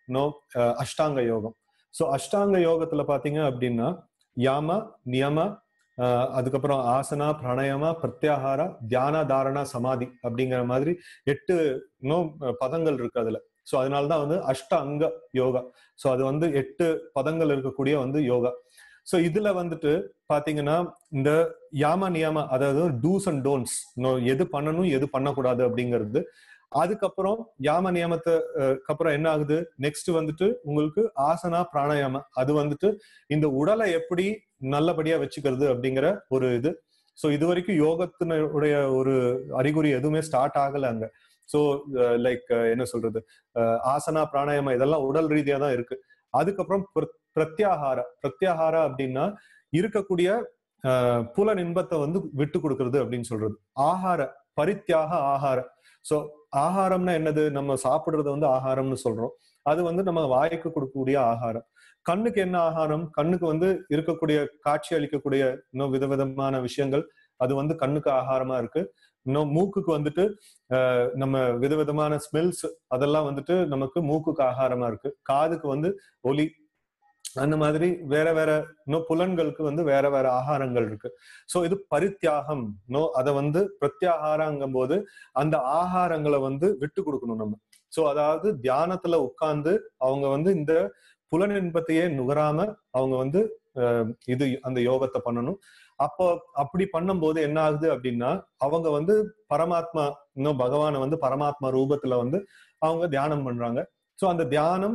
[SPEAKER 1] நோ அஷ்டாங்க யோகம் ஸோ அஷ்டாங்க யோகத்துல பாத்தீங்க அப்படின்னா யாம நியம ஆஹ் அதுக்கப்புறம் ஆசனா பிராணாயாமா பிரத்யாகாரா தியான தாரணா சமாதி அப்படிங்கிற மாதிரி எட்டு நோ பதங்கள் இருக்கு அதுல ஸோ அதனாலதான் வந்து அஷ்ட அங்க யோகா ஸோ அது வந்து எட்டு பதங்கள் இருக்கக்கூடிய வந்து யோகா ஸோ இதுல வந்துட்டு பாத்தீங்கன்னா இந்த யாம நியம அதாவது டூஸ் அண்ட் டோன்ஸ் எது பண்ணணும் எது பண்ணக்கூடாது அப்படிங்கிறது அதுக்கப்புறம் யாம நியமத்தை அப்புறம் என்ன ஆகுது நெக்ஸ்ட் வந்துட்டு உங்களுக்கு ஆசனா பிராணாயாம அது வந்துட்டு இந்த உடலை எப்படி நல்லபடியா வச்சுக்கிறது அப்படிங்கிற ஒரு இது ஸோ இது வரைக்கும் யோகத்தினுடைய ஒரு அறிகுறி எதுவுமே ஸ்டார்ட் ஆகல அங்க ஸோ லைக் என்ன சொல்றது ஆசனா பிராணாயாமம் இதெல்லாம் உடல் ரீதியா தான் இருக்கு அதுக்கப்புறம் பிரத்யாகார பிரத்யாகார அப்படின்னா இருக்கக்கூடிய புல இன்பத்தை வந்து விட்டு கொடுக்கறது அப்படின்னு சொல்றது ஆகார பரித்தியாக ஆகார ஸோ ஆகாரம்னா என்னது நம்ம சாப்பிடுறது வந்து ஆகாரம்னு சொல்றோம் அது வந்து நம்ம வாய்க்கு கொடுக்கக்கூடிய ஆகாரம் கண்ணுக்கு என்ன ஆகாரம் கண்ணுக்கு வந்து இருக்கக்கூடிய காட்சி அளிக்கக்கூடிய இன்னும் விதவிதமான விஷயங்கள் அது வந்து கண்ணுக்கு ஆகாரமா இருக்கு இன்னும் மூக்குக்கு வந்துட்டு நம்ம விதவிதமான ஸ்மெல்ஸ் அதெல்லாம் வந்துட்டு நமக்கு மூக்குக்கு ஆகாரமா இருக்கு காதுக்கு வந்து ஒலி அந்த மாதிரி வேற வேற இன்னும் புலன்களுக்கு வந்து வேற வேற ஆகாரங்கள் இருக்கு சோ இது பரித்தியாகம் நோ அதை வந்து பிரத்யாகாரங்கும் போது அந்த ஆகாரங்களை வந்து விட்டு கொடுக்கணும் நம்ம சோ அதாவது தியானத்துல உட்கார்ந்து அவங்க வந்து இந்த புலனின்பத்தையே நுகராம அவங்க வந்து இது அந்த யோகத்தை பண்ணணும் அப்போ அப்படி பண்ணும்போது என்ன ஆகுது அப்படின்னா அவங்க வந்து பரமாத்மா இன்னும் பகவானை வந்து பரமாத்மா ரூபத்துல வந்து அவங்க தியானம் பண்றாங்க சோ அந்த தியானம்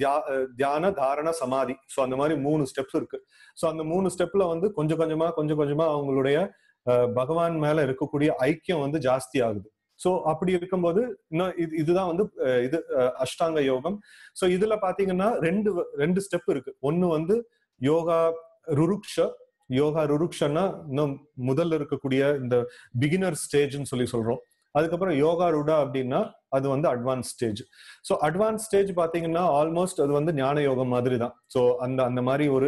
[SPEAKER 1] தியான தாரண சமாதி ஸோ அந்த மாதிரி மூணு ஸ்டெப்ஸ் இருக்கு ஸோ அந்த மூணு ஸ்டெப்ல வந்து கொஞ்சம் கொஞ்சமா கொஞ்சம் கொஞ்சமா அவங்களுடைய பகவான் மேல இருக்கக்கூடிய ஐக்கியம் வந்து ஜாஸ்தி ஆகுது ஸோ அப்படி இருக்கும்போது இன்னும் இது இதுதான் வந்து இது அஷ்டாங்க யோகம் ஸோ இதுல பாத்தீங்கன்னா ரெண்டு ரெண்டு ஸ்டெப் இருக்கு ஒன்னு வந்து யோகா ருருக்ஷ யோகா ருருக்ஷன்னா இன்னும் முதல்ல இருக்கக்கூடிய இந்த பிகினர் ஸ்டேஜ்னு சொல்லி சொல்றோம் அதுக்கப்புறம் யோகா ருடா அப்படின்னா அது வந்து advance stage so advance stage பாத்தீங்கன்னா ஆல்மோஸ்ட் அது வந்து ஞான யோகம் மாதிரி தான் ஸோ அந்த அந்த மாதிரி ஒரு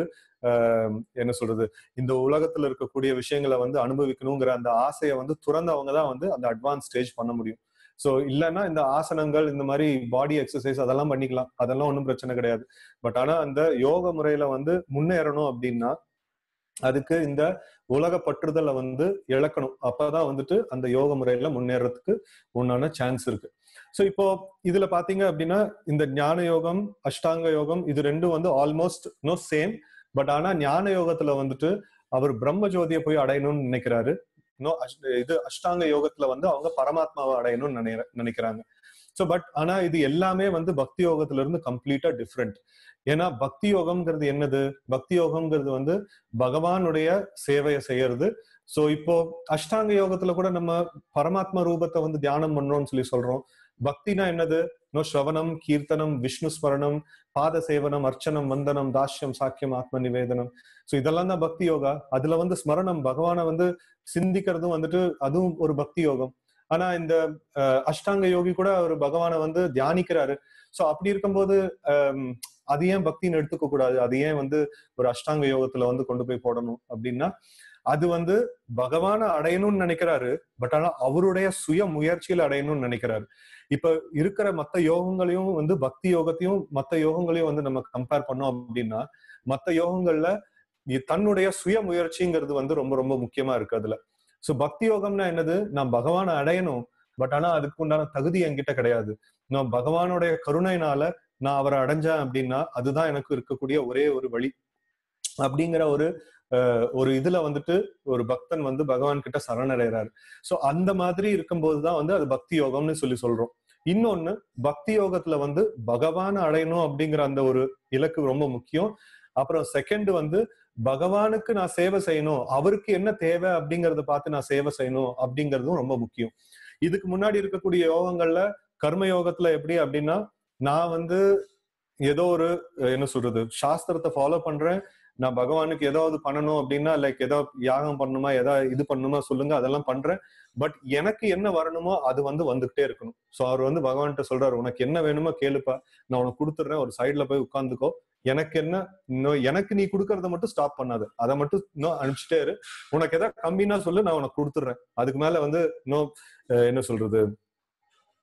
[SPEAKER 1] என்ன சொல்றது இந்த உலகத்துல இருக்கக்கூடிய விஷயங்களை வந்து அனுபவிக்கணுங்கிற அந்த ஆசையை வந்து துறந்தவங்க தான் வந்து அந்த அட்வான்ஸ் ஸ்டேஜ் பண்ண முடியும் ஸோ இல்லைன்னா இந்த ஆசனங்கள் இந்த மாதிரி பாடி எக்ஸசைஸ் அதெல்லாம் பண்ணிக்கலாம் அதெல்லாம் ஒன்றும் பிரச்சனை கிடையாது பட் ஆனா அந்த யோக முறையில வந்து முன்னேறணும் அப்படின்னா அதுக்கு இந்த உலக பற்றுதலை வந்து இழக்கணும் அப்பதான் வந்துட்டு அந்த யோக முறையில முன்னேறதுக்கு உண்டான சான்ஸ் இருக்கு ஸோ இப்போ இதுல பாத்தீங்க அப்படின்னா இந்த ஞான யோகம் அஷ்டாங்க யோகம் இது ரெண்டும் வந்து ஆல்மோஸ்ட் நோ சேம் பட் ஆனா ஞான யோகத்துல வந்துட்டு அவர் பிரம்ம ஜோதியை போய் அடையணும்னு நினைக்கிறாரு நோ இது அஷ்டாங்க யோகத்துல வந்து அவங்க பரமாத்மாவை அடையணும்னு நினை நினைக்கிறாங்க ஸோ பட் ஆனா இது எல்லாமே வந்து பக்தி யோகத்துல இருந்து கம்ப்ளீட்டா டிஃப்ரெண்ட் ஏன்னா பக்தி யோகம்ங்கிறது என்னது பக்தி யோகம்ங்கிறது வந்து பகவானுடைய சேவையை செய்யறது சோ இப்போ அஷ்டாங்க யோகத்துல கூட நம்ம பரமாத்மா ரூபத்தை வந்து தியானம் பண்றோம்னு சொல்லி சொல்றோம் பக்தினா என்னது நோ ஸ்ரவணம் கீர்த்தனம் விஷ்ணு ஸ்மரணம் பாத சேவனம் அர்ச்சனம் வந்தனம் தாஷ்யம் சாக்கியம் ஆத்ம நிவேதனம் சோ இதெல்லாம் தான் பக்தி யோகா அதுல வந்து ஸ்மரணம் பகவானை வந்து சிந்திக்கிறதும் வந்துட்டு அதுவும் ஒரு பக்தி யோகம் ஆனா இந்த அஷ்டாங்க யோகி கூட அவர் பகவானை வந்து தியானிக்கிறாரு சோ அப்படி இருக்கும்போது அது ஏன் பக்தின்னு எடுத்துக்க கூடாது அது ஏன் வந்து ஒரு அஷ்டாங்க யோகத்துல வந்து கொண்டு போய் போடணும் அப்படின்னா அது வந்து பகவான அடையணும்னு நினைக்கிறாரு பட் ஆனா அவருடைய சுய முயற்சியில அடையணும்னு நினைக்கிறாரு இப்ப இருக்கிற மத்த யோகங்களையும் வந்து பக்தி யோகத்தையும் மத்த யோகங்களையும் வந்து நம்ம கம்பேர் பண்ணோம் அப்படின்னா மத்த யோகங்கள்ல தன்னுடைய சுய முயற்சிங்கிறது வந்து ரொம்ப ரொம்ப முக்கியமா இருக்கு அதுல சோ பக்தி யோகம்னா என்னது நான் பகவானை அடையணும் பட் ஆனா அதுக்கு உண்டான தகுதி என்கிட்ட கிடையாது நான் பகவானுடைய கருணைனால நான் அவரை அடைஞ்சேன் அப்படின்னா அதுதான் எனக்கு இருக்கக்கூடிய ஒரே ஒரு வழி அப்படிங்கிற ஒரு ஒரு இதுல வந்துட்டு ஒரு பக்தன் வந்து பகவான் கிட்ட சரணடைறாரு சோ அந்த மாதிரி இருக்கும்போதுதான் வந்து அது பக்தி யோகம்னு சொல்லி சொல்றோம் இன்னொன்னு பக்தி யோகத்துல வந்து பகவான் அடையணும் அப்படிங்கிற அந்த ஒரு இலக்கு ரொம்ப முக்கியம் அப்புறம் செகண்ட் வந்து பகவானுக்கு நான் சேவை செய்யணும் அவருக்கு என்ன தேவை அப்படிங்கறத பார்த்து நான் சேவை செய்யணும் அப்படிங்கறதும் ரொம்ப முக்கியம் இதுக்கு முன்னாடி இருக்கக்கூடிய யோகங்கள்ல கர்ம யோகத்துல எப்படி அப்படின்னா நான் வந்து ஏதோ ஒரு என்ன சொல்றது சாஸ்திரத்தை ஃபாலோ பண்றேன் நான் பகவானுக்கு ஏதாவது பண்ணணும் அப்படின்னா லைக் ஏதோ யாகம் பண்ணணுமா ஏதாவது இது பண்ணணுமா சொல்லுங்க அதெல்லாம் பண்றேன் பட் எனக்கு என்ன வரணுமோ அது வந்து வந்துகிட்டே இருக்கணும் ஸோ அவர் வந்து பகவான்கிட்ட சொல்றாரு உனக்கு என்ன வேணுமோ கேளுப்பா நான் உனக்கு கொடுத்துட்றேன் ஒரு சைட்ல போய் உட்காந்துக்கோ எனக்கு என்ன இன்னும் எனக்கு நீ கொடுக்கறத மட்டும் ஸ்டாப் பண்ணாது அதை மட்டும் இன்னும் அனுப்பிச்சிட்டே இரு உனக்கு ஏதாவது கம்மினா சொல்லு நான் உனக்கு கொடுத்துட்றேன் அதுக்கு மேல வந்து இன்னும் என்ன சொல்றது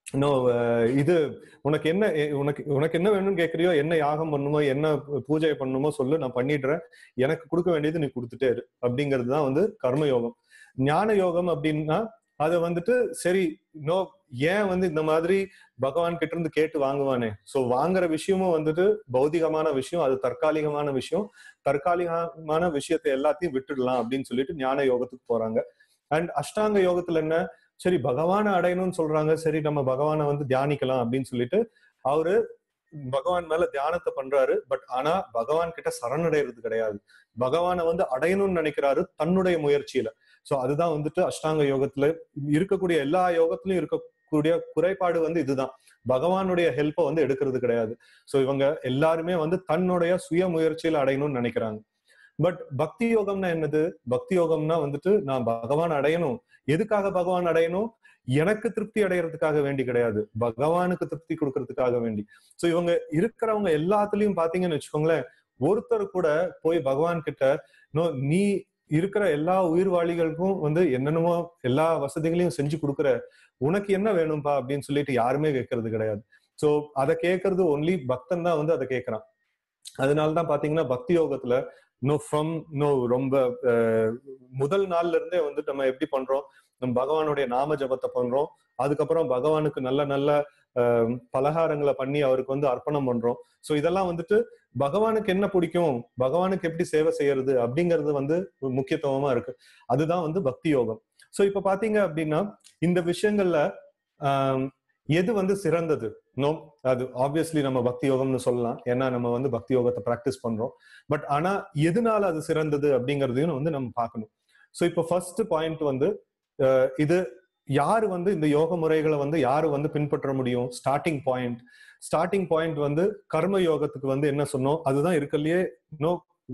[SPEAKER 1] நோ இது உனக்கு என்ன எ- உனக்கு உனக்கு என்ன வேணும்னு கேக்குறியோ என்ன யாகம் பண்ணுமோ என்ன பூஜை பண்ணுமோ சொல்லு நான் பண்ணிடுறேன் எனக்கு கொடுக்க வேண்டியது நீ கொடுத்துட்டே இரு அப்படிங்கிறது தான் வந்து கர்ம யோகம் ஞான யோகம் அப்படின்னா அதை வந்துட்டு சரி நோ ஏன் வந்து இந்த மாதிரி பகவான் கிட்ட இருந்து கேட்டு வாங்குவானே சோ வாங்குற விஷயமும் வந்துட்டு பௌதிகமான விஷயம் அது தற்காலிகமான விஷயம் தற்காலிகமான விஷயத்தை எல்லாத்தையும் விட்டுடலாம் அப்படின்னு சொல்லிட்டு ஞான யோகத்துக்கு போறாங்க அண்ட் அஷ்டாங்க யோகத்துல என்ன சரி பகவானை அடையணும்னு சொல்றாங்க சரி நம்ம பகவானை வந்து தியானிக்கலாம் அப்படின்னு சொல்லிட்டு அவரு பகவான் மேல தியானத்தை பண்றாரு பட் ஆனா பகவான் கிட்ட சரணடைறது கிடையாது பகவானை வந்து அடையணும்னு நினைக்கிறாரு தன்னுடைய முயற்சியில சோ அதுதான் வந்துட்டு அஷ்டாங்க யோகத்துல இருக்கக்கூடிய எல்லா யோகத்திலயும் இருக்கக்கூடிய குறைபாடு வந்து இதுதான் பகவானுடைய ஹெல்ப்பை வந்து எடுக்கிறது கிடையாது சோ இவங்க எல்லாருமே வந்து தன்னுடைய சுய முயற்சியில அடையணும்னு நினைக்கிறாங்க பட் பக்தி யோகம்னா என்னது பக்தி யோகம்னா வந்துட்டு நான் பகவான் அடையணும் எதுக்காக பகவான் அடையணும் எனக்கு திருப்தி அடையறதுக்காக வேண்டி கிடையாது பகவானுக்கு திருப்தி கொடுக்கறதுக்காக வேண்டி சோ இவங்க இருக்கிறவங்க எல்லாத்துலயும் பாத்தீங்கன்னு வச்சுக்கோங்களேன் ஒருத்தர் கூட போய் பகவான் கிட்ட "நோ, நீ இருக்கிற எல்லா உயிர்வாளிகளுக்கும் வந்து என்னென்னமோ எல்லா வசதிகளையும் செஞ்சு கொடுக்குற உனக்கு என்ன வேணும்பா அப்படின்னு சொல்லிட்டு யாருமே கேட்கறது கிடையாது சோ அதை கேட்கறது ஒன்லி பக்தன் தான் வந்து அதை கேட்கறான் அதனாலதான் பாத்தீங்கன்னா பக்தி யோகத்துல நோ ஃப்ரம் நோ ரொம்ப அஹ், முதல் நாள்ல இருந்தே வந்து நம்ம எப்படி பண்றோம் நம்ம பகவானுடைய நாம ஜபத்தை பண்றோம் அதுக்கப்புறம் பகவானுக்கு நல்ல நல்ல அஹ், பலகாரங்களை பண்ணி அவருக்கு வந்து அர்ப்பணம் பண்றோம் சோ இதெல்லாம் வந்துட்டு பகவானுக்கு என்ன பிடிக்கும் பகவானுக்கு எப்படி சேவை செய்யறது அப்படிங்கிறது வந்து முக்கியத்துவமா இருக்கு அதுதான் வந்து பக்தி யோகம் சோ இப்ப பாத்தீங்க அப்படின்னா இந்த விஷயங்கள்ல ஆஹ், எது வந்து சிறந்தது நோ அது ஆப்வியஸ்லி நம்ம பக்தி யோகம்னு சொல்லலாம் ஏன்னா நம்ம வந்து பக்தி யோகத்தை பிராக்டிஸ் பண்றோம் பட் ஆனா எதனால அது சிறந்தது அப்படிங்கறதையும் வந்து நம்ம பார்க்கணும் சோ இப்போ ஃபர்ஸ்ட் பாயிண்ட் வந்து அஹ், இது யாரு வந்து இந்த யோக முறைகளை வந்து யாரு வந்து பின்பற்ற முடியும் ஸ்டார்டிங் பாயிண்ட் ஸ்டார்டிங் பாயிண்ட் வந்து கர்ம யோகத்துக்கு வந்து என்ன சொன்னோம் அதுதான் இருக்கலையே நோ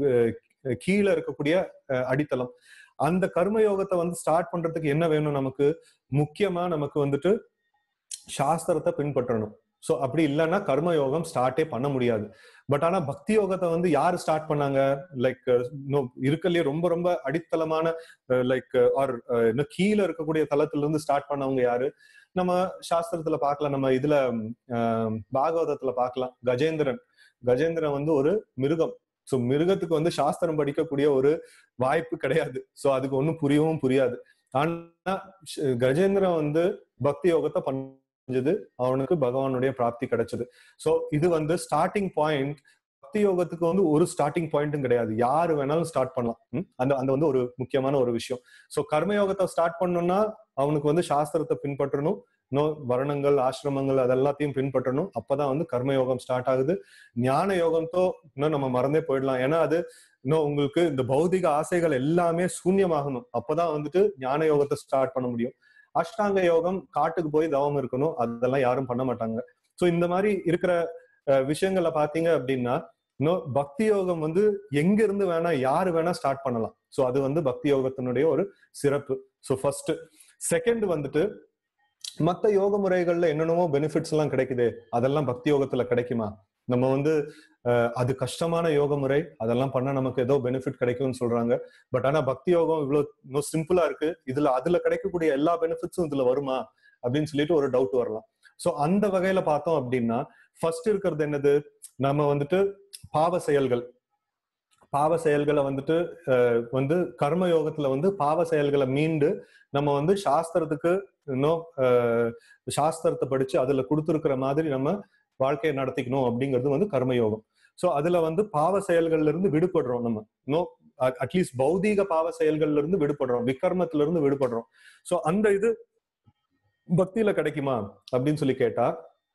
[SPEAKER 1] கீழே இருக்கக்கூடிய அஹ், அடித்தளம் அந்த கர்ம யோகத்தை வந்து ஸ்டார்ட் பண்றதுக்கு என்ன வேணும் நமக்கு முக்கியமா நமக்கு வந்துட்டு சாஸ்திரத்தை பின்பற்றணும் சோ அப்படி இல்லைன்னா கர்ம யோகம் ஸ்டார்ட்டே பண்ண முடியாது பட் ஆனா பக்தி யோகத்தை வந்து யாரு ஸ்டார்ட் பண்ணாங்க லைக் இருக்கலையே ரொம்ப ரொம்ப அடித்தளமான லைக் ஆர் இன்னும் கீழே இருக்கக்கூடிய தளத்துல இருந்து ஸ்டார்ட் பண்ணவங்க யாரு நம்ம சாஸ்திரத்துல பார்க்கலாம் நம்ம இதுல ஆஹ், பாகவதத்துல பார்க்கலாம் கஜேந்திரன் கஜேந்திரன் வந்து ஒரு மிருகம் சோ மிருகத்துக்கு வந்து சாஸ்திரம் படிக்கக்கூடிய ஒரு வாய்ப்பு கிடையாது சோ அதுக்கு ஒண்ணும் புரியவும் புரியாது ஆனா ஷ்- கஜேந்திரன் வந்து பக்தி யோகத்தை பண்ணது அவனுக்கு பகவானுடைய பிராப்தி கிடைச்சது சோ இது வந்து ஸ்டார்டிங் பாயிண்ட் பக்தி யோகத்துக்கு வந்து ஒரு ஸ்டார்டிங் பாயிண்ட்டும் கிடையாது யாரு வேணாலும் ஸ்டார்ட் பண்ணலாம் ம்? அந்த அந்த வந்து ஒரு முக்கியமான ஒரு விஷயம் சோ கர்ம யோகத்தை ஸ்டார்ட் பண்ணணும்னா அவனுக்கு வந்து சாஸ்திரத்தை பின்பற்றணும் நோ வர்ணங்கள் ஆசிரமங்கள் அதெல்லாத்தையும் பின்பற்றணும் அப்பதான் வந்து கர்ம யோகம் ஸ்டார்ட் ஆகுது ஞான யோகத்தோ இன்னும் நம்ம மறந்தே போயிடலாம் ஏன்னா அது இன்னும் உங்களுக்கு இந்த பௌதிக ஆசைகள் எல்லாமே சூன்யமாகணும் அப்பதான் வந்துட்டு ஞான யோகத்தை ஸ்டார்ட் பண்ண முடியும் அஷ்டாங்க யோகம் காட்டுக்கு போய் தவம் இருக்கணும் அதெல்லாம் யாரும் பண்ண மாட்டாங்க சோ இந்த மாதிரி இருக்கிற அஹ், விஷயங்களை பாத்தீங்க அப்படின்னா இன்னும் பக்தி யோகம் வந்து எங்க இருந்து வேணா யாரு வேணா ஸ்டார்ட் பண்ணலாம் சோ அது வந்து பக்தி யோகத்தினுடைய ஒரு சிறப்பு சோ ஃபர்ஸ்ட் செகண்ட் வந்துட்டு மத்த யோக முறைகள்ல என்னென்னமோ பெனிஃபிட்ஸ் எல்லாம் கிடைக்குதே அதெல்லாம் பக்தி யோகத்துல கிடைக்குமா நம்ம வந்து அஹ், அது கஷ்டமான யோக முறை அதெல்லாம் பண்ணா நமக்கு ஏதோ பெனிஃபிட் கிடைக்கும்னு சொல்றாங்க பட் ஆனா பக்தி யோகம் இவ்வளவு சிம்பிளா இருக்கு இதுல அதுல கிடைக்கக்கூடிய எல்லா பெனிஃபிட்ஸும் இதுல வருமா அப்படின்னு சொல்லிட்டு ஒரு டவுட் வரலாம் சோ அந்த வகையில பார்த்தோம் அப்படின்னா ஃபர்ஸ்ட் இருக்கிறது என்னது நம்ம வந்துட்டு பாவ செயல்கள் பாவ செயல்களை வந்துட்டு அஹ், வந்து கர்ம யோகத்துல வந்து பாவ செயல்களை மீண்டு நம்ம வந்து சாஸ்திரத்துக்கு இன்னும் அஹ், சாஸ்திரத்தை படிச்சு அதுல கொடுத்துருக்கிற மாதிரி நம்ம வாழ்க்கையை நடத்திக்கணும் அப்படிங்கிறது வந்து கர்மயோகம் சோ அதுல வந்து பாவ செயல்கள்ல இருந்து விடுபடுறோம் நம்ம நோ அட்லீஸ்ட் பௌதீக பாவ செயல்கள்ல இருந்து விடுபடுறோம் விக்கர்மத்துல இருந்து விடுபடுறோம் சோ அந்த இது பக்தியில கிடைக்குமா அப்படின்னு சொல்லி கேட்டா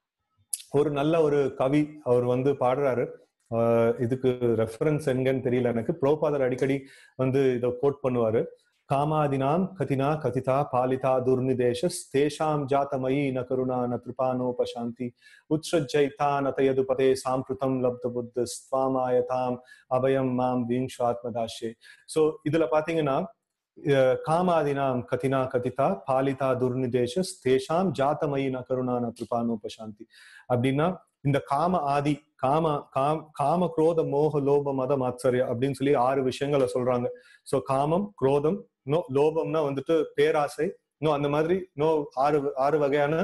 [SPEAKER 1] ஒரு நல்ல ஒரு கவி அவர் வந்து பாடுறாரு ஆஹ் இதுக்கு ரெஃபரன்ஸ் எங்கன்னு தெரியல எனக்கு புரோபாதர் அடிக்கடி வந்து இதை கோட் பண்ணுவாரு காமாதினாம் கதினா கதிதா பாலிதா துர்நிதேஷஸ் தேஷாம் ஜாத்தமயி ந கருணா ந கிருபானோபசாந்தி உத்ஸ்ரஜ்ஜைதா நதயது பதே சாம்பிருதம் லப்த புத்த ஸ்வாமாயதாம் அபயம் மாம் வீங்ஷாத்மதாஷே சோ இதுல பாத்தீங்கன்னா அஹ், காமாதினாம் கதினா கதிதா பாலிதா துர்நிதேஷஸ் தேஷாம் ஜாத்தமயி ந கருணா ந கிருபானோபசாந்தி அப்படின்னா இந்த காம ஆதி காம காம் காம குரோத மோக லோப மத மாத்சரிய அப்படின்னு சொல்லி ஆறு விஷயங்களை சொல்றாங்க சோ காமம் குரோதம் நோ லோபம்னா வந்துட்டு பேராசை நோ அந்த மாதிரி நோ ஆறு ஆறு வகையான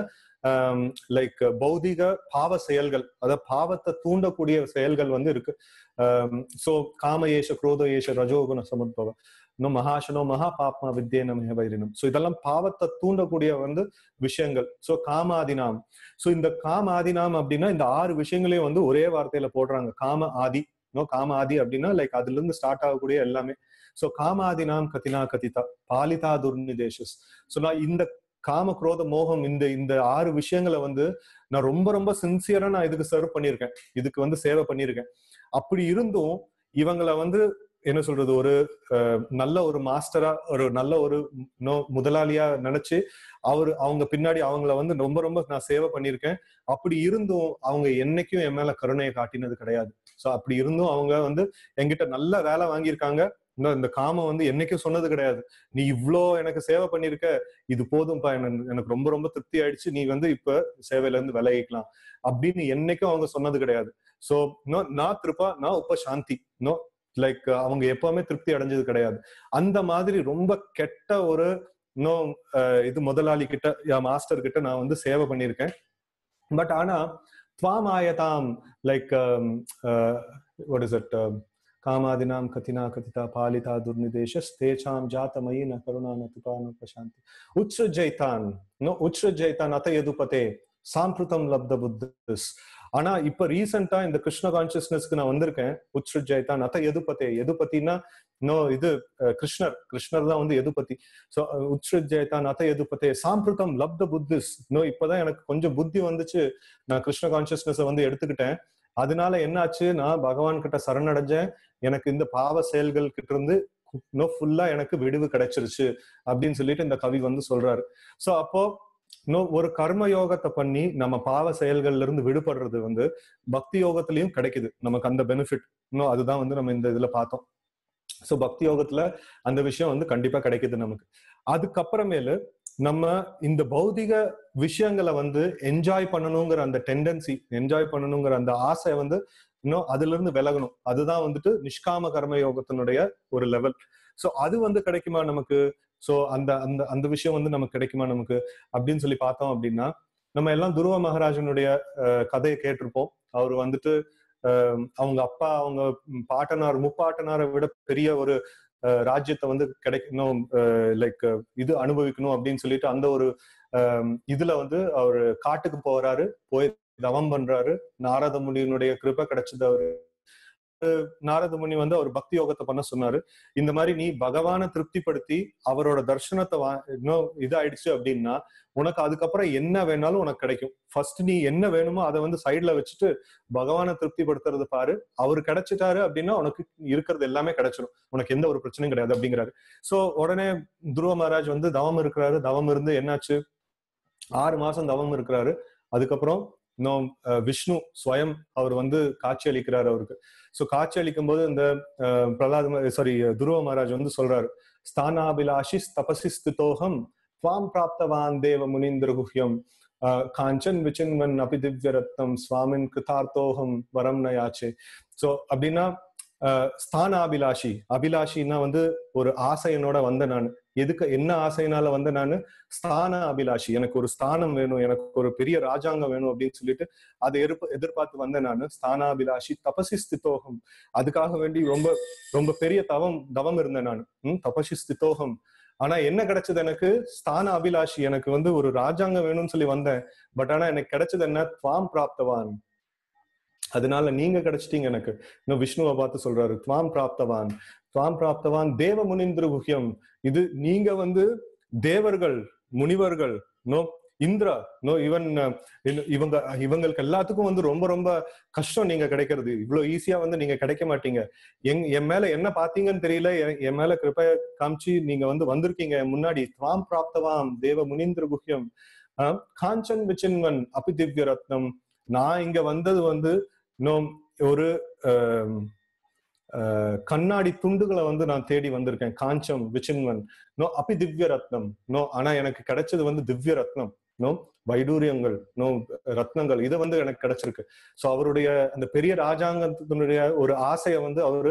[SPEAKER 1] லைக் பௌதிக பாவ செயல்கள் அதாவது பாவத்தை தூண்டக்கூடிய செயல்கள் வந்து இருக்கு சோ காம ஏஷ குரோத ஏஷ ரஜோகுண சமுத்பவ இன்னும் மகாசனோ மகா பாப்மா வித்யே நம வைரினம் ஸோ இதெல்லாம் பாவத்தை தூண்டக்கூடிய வந்து விஷயங்கள் ஸோ காமாதினாம் ஸோ இந்த காம ஆதினாம் அப்படின்னா இந்த ஆறு விஷயங்களையும் வந்து ஒரே வார்த்தையில போடுறாங்க காம ஆதி நோ காம ஆதி அப்படின்னா லைக் அதுல இருந்து ஸ்டார்ட் ஆகக்கூடிய எல்லாமே ஸோ காமாதினாம் கதினா கதிதா பாலிதா துர்நிதேஷஸ் ஸோ நான் இந்த காம குரோத மோகம் இந்த இந்த ஆறு விஷயங்களை வந்து நான் ரொம்ப ரொம்ப சின்சியரா நான் இதுக்கு சர்வ் பண்ணியிருக்கேன் இதுக்கு வந்து சேவை பண்ணியிருக்கேன் அப்படி இருந்தும் இவங்களை வந்து என்ன சொல்றது ஒரு நல்ல ஒரு மாஸ்டரா ஒரு நல்ல ஒரு நோ முதலாளியா நினைச்சு அவரு அவங்க பின்னாடி அவங்கள வந்து ரொம்ப ரொம்ப நான் சேவை பண்ணியிருக்கேன் அப்படி இருந்தும் அவங்க என்னைக்கும் என் மேல கருணையை காட்டினது கிடையாது சோ அப்படி இருந்தும் அவங்க வந்து என்கிட்ட நல்ல வேலை வாங்கியிருக்காங்க இன்னும் இந்த காமம் வந்து என்னைக்கும் சொன்னது கிடையாது நீ இவ்வளோ எனக்கு சேவை பண்ணிருக்க இது போதும்பா எனக்கு ரொம்ப ரொம்ப திருப்தி ஆயிடுச்சு நீ வந்து இப்ப சேவையில இருந்து விலகிக்கலாம் அப்படின்னு என்னைக்கும் அவங்க சொன்னது கிடையாது சோ நோ நான் திருப்பா நான் உப்ப சாந்தி நோ லைக் அவங்க எப்பவுமே திருப்தி அடைஞ்சது கிடையாது அந்த மாதிரி ரொம்ப கெட்ட ஒரு இன்னும் இது முதலாளி கிட்ட மாஸ்டர் கிட்ட நான் வந்து சேவை பண்ணியிருக்கேன் பட் ஆனா துவாமாயதாம் லைக் வாட் இஸ் இட் காமாதினாம் கதினா கதிதா பாலிதா துர்நிதேஷஸ்தேச்சாம் ஜாத்தமயி ந கருணா ந துபா ந பிரசாந்தி உத்ஸ்ருஜைதான் நோ உத்ஸ்ருஜைதான் அத்த எதுபதே சாம்பிருதம் லப்த புத்திஸ் ஆனா இப்ப ரீசெண்டா இந்த கிருஷ்ண கான்சியஸ்னஸ்க்கு நான் வந்திருக்கேன் உத்ஸ்ருஜைதான் அத்த எதுபதே எதுபத்தினா நோ இது கிருஷ்ணர் கிருஷ்ணர் தான் வந்து எதுபத்தி சோ உத்ஸ்ருஜைதான் அத்த எதுபதே சாம்பிருதம் லப்த புத்திஸ் நோ இப்பதான் எனக்கு கொஞ்சம் புத்தி வந்துச்சு நான் கிருஷ்ண கான்சியஸ்னஸ் வந்து எடுத்துக்கிட்டேன் அதனால என்னாச்சு நான் பகவான் கிட்ட சரணடைஞ்சேன் எனக்கு இந்த பாவ செயல்கள் கிட்ட இருந்து இன்னும் ஃபுல்லா எனக்கு விடுவு கிடைச்சிருச்சு அப்படின்னு சொல்லிட்டு இந்த கவி வந்து சொல்றாரு சோ அப்போ இன்னும் ஒரு கர்ம யோகத்தை பண்ணி நம்ம பாவ செயல்கள்ல இருந்து விடுபடுறது வந்து பக்தி யோகத்திலயும் கிடைக்குது நமக்கு அந்த பெனிஃபிட் இன்னும் அதுதான் வந்து நம்ம இந்த இதுல பார்த்தோம் சோ பக்தி யோகத்துல அந்த விஷயம் வந்து கண்டிப்பா கிடைக்குது நமக்கு அதுக்கப்புறமேலு நம்ம இந்த பௌதிக விஷயங்களை வந்து என்ஜாய் பண்ணணுங்கிற அந்த டெண்டன்சி என்ஜாய் பண்ணணுங்கிற அந்த ஆசை வந்து இன்னும் அதுல இருந்து விலகணும் அதுதான் வந்துட்டு நிஷ்காம கர்ம யோகத்தினுடைய ஒரு லெவல் சோ அது வந்து கிடைக்குமா நமக்கு சோ அந்த அந்த அந்த விஷயம் வந்து நமக்கு கிடைக்குமா நமக்கு அப்படின்னு சொல்லி பார்த்தோம் அப்படின்னா நம்ம எல்லாம் துருவ மகாராஜனுடைய கதையை கேட்டிருப்போம் அவர் வந்துட்டு அவங்க அப்பா அவங்க பாட்டனார் முப்பாட்டனாரை விட பெரிய ஒரு ராஜ்யத்தை வந்து கிடைக்கணும் லைக் இது அனுபவிக்கணும் அப்படின்னு சொல்லிட்டு அந்த ஒரு இதுல வந்து அவர் காட்டுக்கு போறாரு போய் தவம் பண்றாரு நாரத முனியினுடைய கிருபை கிடைச்சது அவரு நாரத முனி வந்து அவர் பக்தி யோகத்தை பண்ண சொன்னாரு இந்த மாதிரி நீ பகவானை திருப்திப்படுத்தி அவரோட தர்ஷனத்தை வா இன்னும் இதாயிடுச்சு அப்படின்னா உனக்கு அதுக்கப்புறம் என்ன வேணாலும் உனக்கு கிடைக்கும் ஃபர்ஸ்ட் நீ என்ன வேணுமோ அதை வந்து சைட்ல வச்சுட்டு பகவானை திருப்திப்படுத்துறது பாரு அவர் கிடைச்சிட்டாரு அப்படின்னா உனக்கு இருக்கிறது எல்லாமே கிடைச்சிடும் உனக்கு எந்த ஒரு பிரச்சனையும் கிடையாது அப்படிங்கிறாரு சோ உடனே துருவ மகாராஜ் வந்து தவம் இருக்கிறாரு தவம் இருந்து என்னாச்சு ஆறு மாசம் தவம் இருக்கிறாரு அதுக்கப்புறம் இன்னும் விஷ்ணு ஸ்வயம் அவர் வந்து காட்சி அளிக்கிறார் அவருக்கு சோ காட்சி அளிக்கும் போது இந்த பிரகலாத் சாரி துருவ மகாராஜ் வந்து சொல்றாரு ஸ்தானாபிலாஷி தபசி ஸ்திதோகம் துவாம் பிராப்தவான் தேவ முனீந்திர குஹ்யம் காஞ்சன் விச்சின்வன் அபி திவ்ய ரத்னம் சுவாமின் கிருதார்த்தோகம் வரம் நயாச்சே சோ அப்படின்னா ஸ்தான அபிலாஷி அபிலாஷின்னா வந்து ஒரு ஆசையனோட வந்த நான் எதுக்கு என்ன ஆசையினால வந்த நான் ஸ்தான அபிலாஷி எனக்கு ஒரு ஸ்தானம் வேணும் எனக்கு ஒரு பெரிய ராஜாங்கம் வேணும் அப்படின்னு சொல்லிட்டு அதை எதிர்ப்பு எதிர்பார்த்து வந்த நான் ஸ்தானாபிலாஷி தபசி ஸ்திதோகம் அதுக்காக வேண்டி ரொம்ப ரொம்ப பெரிய தவம் தவம் இருந்தேன் நான் உம் தபசி ஸ்திதோகம் ஆனா என்ன கிடைச்சது எனக்கு ஸ்தான அபிலாஷி எனக்கு வந்து ஒரு ராஜாங்கம் வேணும்னு சொல்லி வந்தேன் பட் ஆனா எனக்கு கிடைச்சது என்ன துவாம் பிராப்தவான் அதனால நீங்க கிடைச்சிட்டீங்க எனக்கு இன்னும் விஷ்ணுவை பார்த்து சொல்றாரு துவாம் பிராப்தவான் துவாம் பிராப்தவான் தேவ முனிந்திர குஹ்யம் இது நீங்க வந்து தேவர்கள் முனிவர்கள் நோ இந்திரா நோ இவன் இவங்க இவங்களுக்கு எல்லாத்துக்கும் வந்து ரொம்ப ரொம்ப கஷ்டம் நீங்க கிடைக்கிறது இவ்வளவு ஈஸியா வந்து நீங்க கிடைக்க மாட்டீங்க எங் என் மேல என்ன பாத்தீங்கன்னு தெரியல என் மேல கிருப்பைய காமிச்சு நீங்க வந்து வந்திருக்கீங்க முன்னாடி துவாம் பிராப்தவாம் தேவ முனிந்திர குஹ்யம் காஞ்சன் விச்சின்வன் அபி திவ்ய ரத்னம் நான் இங்க வந்தது வந்து இன்னும் ஒரு கண்ணாடி துண்டுகளை வந்து நான் தேடி வந்திருக்கேன் காஞ்சம் விச்சின்வன் நோ அபி திவ்ய ரத்னம் நோ ஆனா எனக்கு கிடைச்சது வந்து திவ்ய ரத்னம் நோ வைடூரியங்கள் நோ ரத்னங்கள் இது வந்து எனக்கு கிடைச்சிருக்கு சோ அவருடைய அந்த பெரிய ராஜாங்கத்தினுடைய ஒரு ஆசையை வந்து அவரு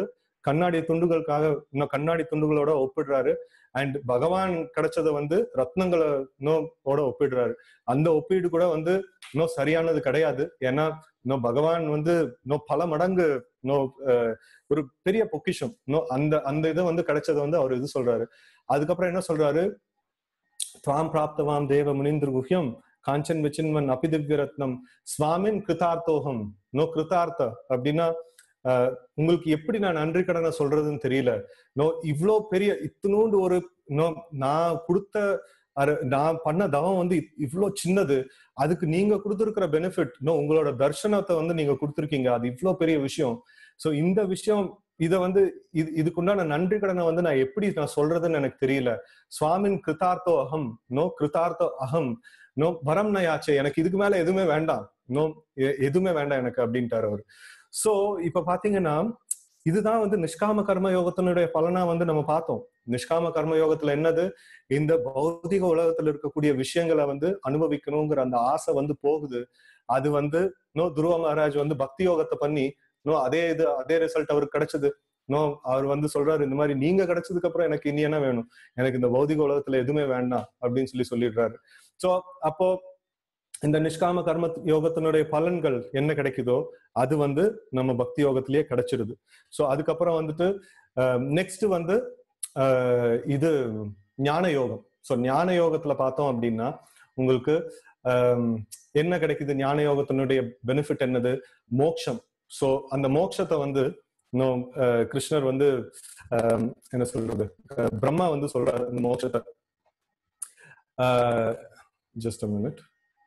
[SPEAKER 1] கண்ணாடி துண்டுகளுக்காக இன்னும் கண்ணாடி துண்டுகளோட ஒப்பிடுறாரு அண்ட் பகவான் கிடைச்சத வந்து ரத்னங்களை இன்னோட ஒப்பிடுறாரு அந்த ஒப்பீடு கூட வந்து இன்னும் சரியானது கிடையாது ஏன்னா இன்னும் பகவான் வந்து இன்னும் பல மடங்கு இன்னும் ஒரு பெரிய பொக்கிஷம் இன்னும் அந்த அந்த இதை வந்து கிடைச்சதை வந்து அவர் இது சொல்றாரு அதுக்கப்புறம் என்ன சொல்றாரு துவாம் பிராப்தவாம் தேவ முனிந்திர குஹ்யம் காஞ்சன் விச்சின்மன் அபிதிவ்ய ரத்னம் சுவாமின் கிருதார்த்தோகம் நோ கிருதார்த்த அப்படின்னா உங்களுக்கு எப்படி நான் நன்றி கடனை சொல்றதுன்னு தெரியல நோ இவ்வளோ பெரிய இத்தினூண்டு ஒரு நோ நான் கொடுத்த நான் பண்ண தவம் வந்து இவ்வளோ சின்னது அதுக்கு நீங்க கொடுத்துருக்கிற பெனிஃபிட் இன்னும் உங்களோட தர்ஷனத்தை வந்து நீங்க கொடுத்துருக்கீங்க அது இவ்வளோ பெரிய விஷயம் ஸோ இந்த விஷயம் இதை வந்து இது இதுக்குண்டான நன்றி கடனை வந்து நான் எப்படி நான் சொல்றதுன்னு எனக்கு தெரியல சுவாமின் கிருதார்த்தோ அகம் நோ கிருதார்த்தோ அகம் நோ வரம் நயாச்சே எனக்கு இதுக்கு மேல எதுவுமே வேண்டாம் நோ எதுவுமே வேண்டாம் எனக்கு அப்படின்ட்டார் அவர் சோ இப்ப பாத்தீங்கன்னா இதுதான் வந்து நிஷ்காம கர்ம யோகத்தினுடைய பலனா வந்து நம்ம பார்த்தோம் நிஷ்காம கர்ம யோகத்துல என்னது இந்த பௌதிக உலகத்துல இருக்கக்கூடிய விஷயங்களை வந்து அனுபவிக்கணுங்கிற அந்த ஆசை வந்து போகுது அது வந்து நோ துருவ மகாராஜ் வந்து பக்தி யோகத்தை பண்ணி நோ அதே இது அதே ரிசல்ட் அவருக்கு கிடைச்சது நோ அவர் வந்து சொல்றாரு இந்த மாதிரி நீங்க கிடைச்சதுக்கு அப்புறம் எனக்கு இனி என்ன வேணும் எனக்கு இந்த பௌதிக உலகத்துல எதுவுமே வேண்டாம் அப்படின்னு சொல்லி சொல்லிடுறாரு சோ அப்போ இந்த நிஷ்காம கர்ம யோகத்தினுடைய பலன்கள் என்ன கிடைக்குதோ அது வந்து நம்ம பக்தி யோகத்திலேயே கிடைச்சிருது ஸோ அதுக்கப்புறம் வந்துட்டு நெக்ஸ்ட் வந்து இது ஞான யோகம் ஸோ ஞான யோகத்துல பார்த்தோம் அப்படின்னா உங்களுக்கு என்ன கிடைக்குது ஞான யோகத்தினுடைய பெனிஃபிட் என்னது மோக்ஷம் ஸோ அந்த மோக்ஷத்தை வந்து இன்னும் கிருஷ்ணர் வந்து என்ன சொல்றது பிரம்மா வந்து சொல்றாரு இந்த மோட்சத்தை ஜஸ்ட் மினிட்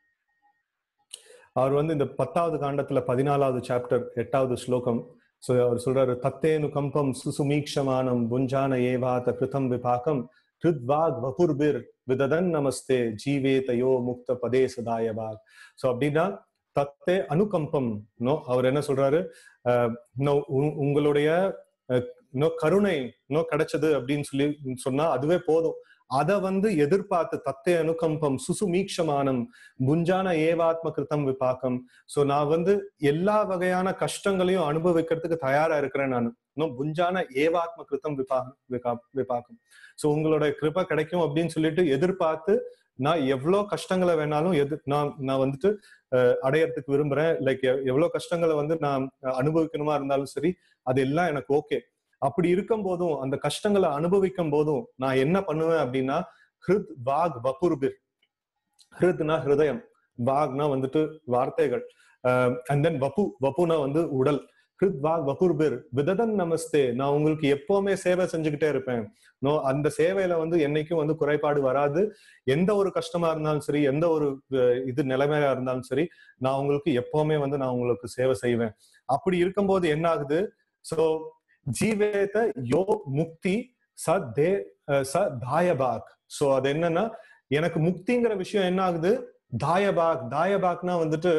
[SPEAKER 1] அவர் வந்து இந்த பத்தாவது காண்டத்துல பதினாலாவது சாப்டர் எட்டாவது ஸ்லோகம் ஸோ அவர் சொல்றாரு தத்தேனு கம்பம் சுசுமீக்ஷமானம் புஞ்சான ஏவாத கிருதம் விபாகம் கிருத்வாக் வபுர்பிர் விததன் நமஸ்தே ஜீவே தயோ முக்த பதே சதாயவாக் ஸோ அப்படின்னா தத்தே அனுகம்பம் நோ அவர் என்ன சொல்றாரு நோ உங்களுடைய நோ கருணை நோ கிடைச்சது அப்படின்னு சொல்லி சொன்னா அதுவே போதும் அதை வந்து எதிர்பார்த்து தத்தே அனுகம்பம் சுசுமீக்ஷமானம் புஞ்சான ஏவாத்ம கிருத்தம் விபாக்கம் சோ நான் வந்து எல்லா வகையான கஷ்டங்களையும் அனுபவிக்கிறதுக்கு தயாரா இருக்கிறேன் நான் இன்னும் புஞ்சான ஏவாத்ம கிருத்தம் விபா விபாக்கம் சோ உங்களோட கிருப்பை கிடைக்கும் அப்படின்னு சொல்லிட்டு எதிர்பார்த்து நான் எவ்வளவு கஷ்டங்களை வேணாலும் எது நான் நான் வந்துட்டு அடையறதுக்கு விரும்புறேன் லைக் எவ்வளவு கஷ்டங்களை வந்து நான் அனுபவிக்கணுமா இருந்தாலும் சரி அது எல்லாம் எனக்கு ஓகே அப்படி இருக்கும் போதும் அந்த கஷ்டங்களை அனுபவிக்கும் போதும் நான் என்ன பண்ணுவேன் அப்படின்னா ஹிருத் வாக் வபுர்பிர் ஹிருத்னா ஹிருதயம் வாக்னா வந்துட்டு வார்த்தைகள் அண்ட் தென் வப்பு வப்புனா வந்து உடல் ஹிருத் வாக் வபுர்பிர் விததன் நமஸ்தே நான் உங்களுக்கு எப்பவுமே சேவை செஞ்சுக்கிட்டே இருப்பேன் நோ அந்த சேவையில வந்து என்னைக்கும் வந்து குறைபாடு வராது எந்த ஒரு கஷ்டமா இருந்தாலும் சரி எந்த ஒரு இது நிலைமையா இருந்தாலும் சரி நான் உங்களுக்கு எப்பவுமே வந்து நான் உங்களுக்கு சேவை செய்வேன் அப்படி இருக்கும்போது என்ன ஆகுது சோ ஜீவேத யோ முக்தி ச தே ச தாயபாக் சோ அது என்னன்னா எனக்கு முக்திங்கிற விஷயம் என்ன ஆகுது தாயபாக் தாயபாக்னா வந்துட்டு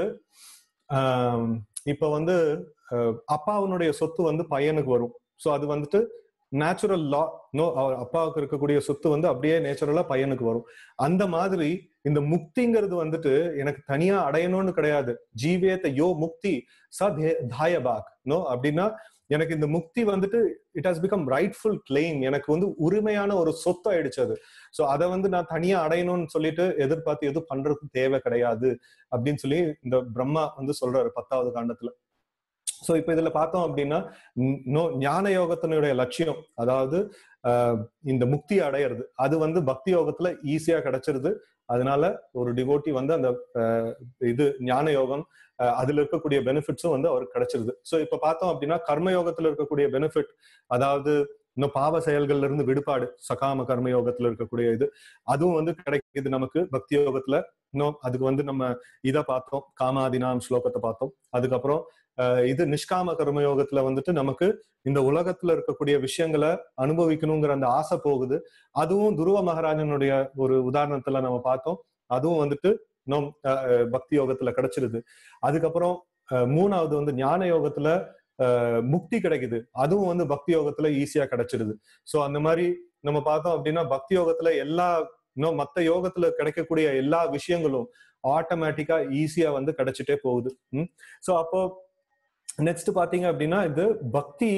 [SPEAKER 1] ஆஹ் இப்ப வந்து அப்பாவுனுடைய சொத்து வந்து பையனுக்கு வரும் சோ அது வந்துட்டு நேச்சுரல் லா நோ அவர் அப்பாவுக்கு இருக்கக்கூடிய சொத்து வந்து அப்படியே நேச்சுரலா பையனுக்கு வரும் அந்த மாதிரி இந்த முக்திங்கிறது வந்துட்டு எனக்கு தனியா அடையணும்னு கிடையாது ஜீவேத்த யோ முக்தி ச தாயபாக் நோ அப்படின்னா எனக்கு இந்த முக்தி வந்துட்டு it has become rightful claim எனக்கு வந்து உரிமையான ஒரு சொத்து ஆயிடுச்சு அது ஸோ அதை வந்து நான் தனியா அடையணும்னு சொல்லிட்டு எதிர்பார்த்து எதுவும் பண்றது தேவை கிடையாது அப்படின்னு சொல்லி இந்த பிரம்மா வந்து சொல்றாரு பத்தாவது காண்டத்துல சோ இப்ப இதுல பார்த்தோம் அப்படின்னா நோ ஞான யோகத்தினுடைய லட்சியம் அதாவது இந்த முக்தி அடையிறது அது வந்து பக்தி யோகத்துல ஈஸியா கிடைச்சிருது அதனால ஒரு டிவோட்டி வந்து அந்த இது ஞான யோகம் அதுல இருக்கக்கூடிய பெனிஃபிட்ஸும் வந்து அவருக்கு கிடைச்சிருது சோ இப்ப பார்த்தோம் அப்படின்னா கர்ம யோகத்துல இருக்கக்கூடிய பெனிஃபிட் அதாவது இன்னும் பாவ செயல்கள்ல இருந்து விடுபாடு சகாம கர்ம யோகத்துல இருக்கக்கூடிய இது அதுவும் வந்து கிடைக்குது நமக்கு பக்தி யோகத்துல இன்னும் அதுக்கு வந்து நம்ம இதை பார்த்தோம் காமாதினாம் ஸ்லோகத்தை பார்த்தோம் அதுக்கப்புறம் இது நிஷ்காம கர்ம யோகத்துல வந்துட்டு நமக்கு இந்த உலகத்துல இருக்கக்கூடிய விஷயங்களை அனுபவிக்கணுங்கிற அந்த ஆசை போகுது அதுவும் துருவ மகாராஜனுடைய ஒரு உதாரணத்துல நம்ம பார்த்தோம் அதுவும் வந்துட்டு நம் பக்தி யோகத்துல கிடைச்சிருது அதுக்கப்புறம் மூணாவது வந்து ஞான யோகத்துல முக்தி கிடைக்குது அதுவும் வந்து பக்தி யோகத்துல ஈஸியா கிடைச்சிருது சோ அந்த மாதிரி நம்ம பார்த்தோம் அப்படின்னா பக்தி யோகத்துல எல்லா இன்னும் மத்த யோகத்துல கிடைக்கக்கூடிய எல்லா விஷயங்களும் ஆட்டோமேட்டிக்கா ஈஸியா வந்து கிடைச்சிட்டே போகுது ம் சோ அப்போ நெக்ஸ்ட் பாத்தீங்க அப்படின்னா இது பக்தி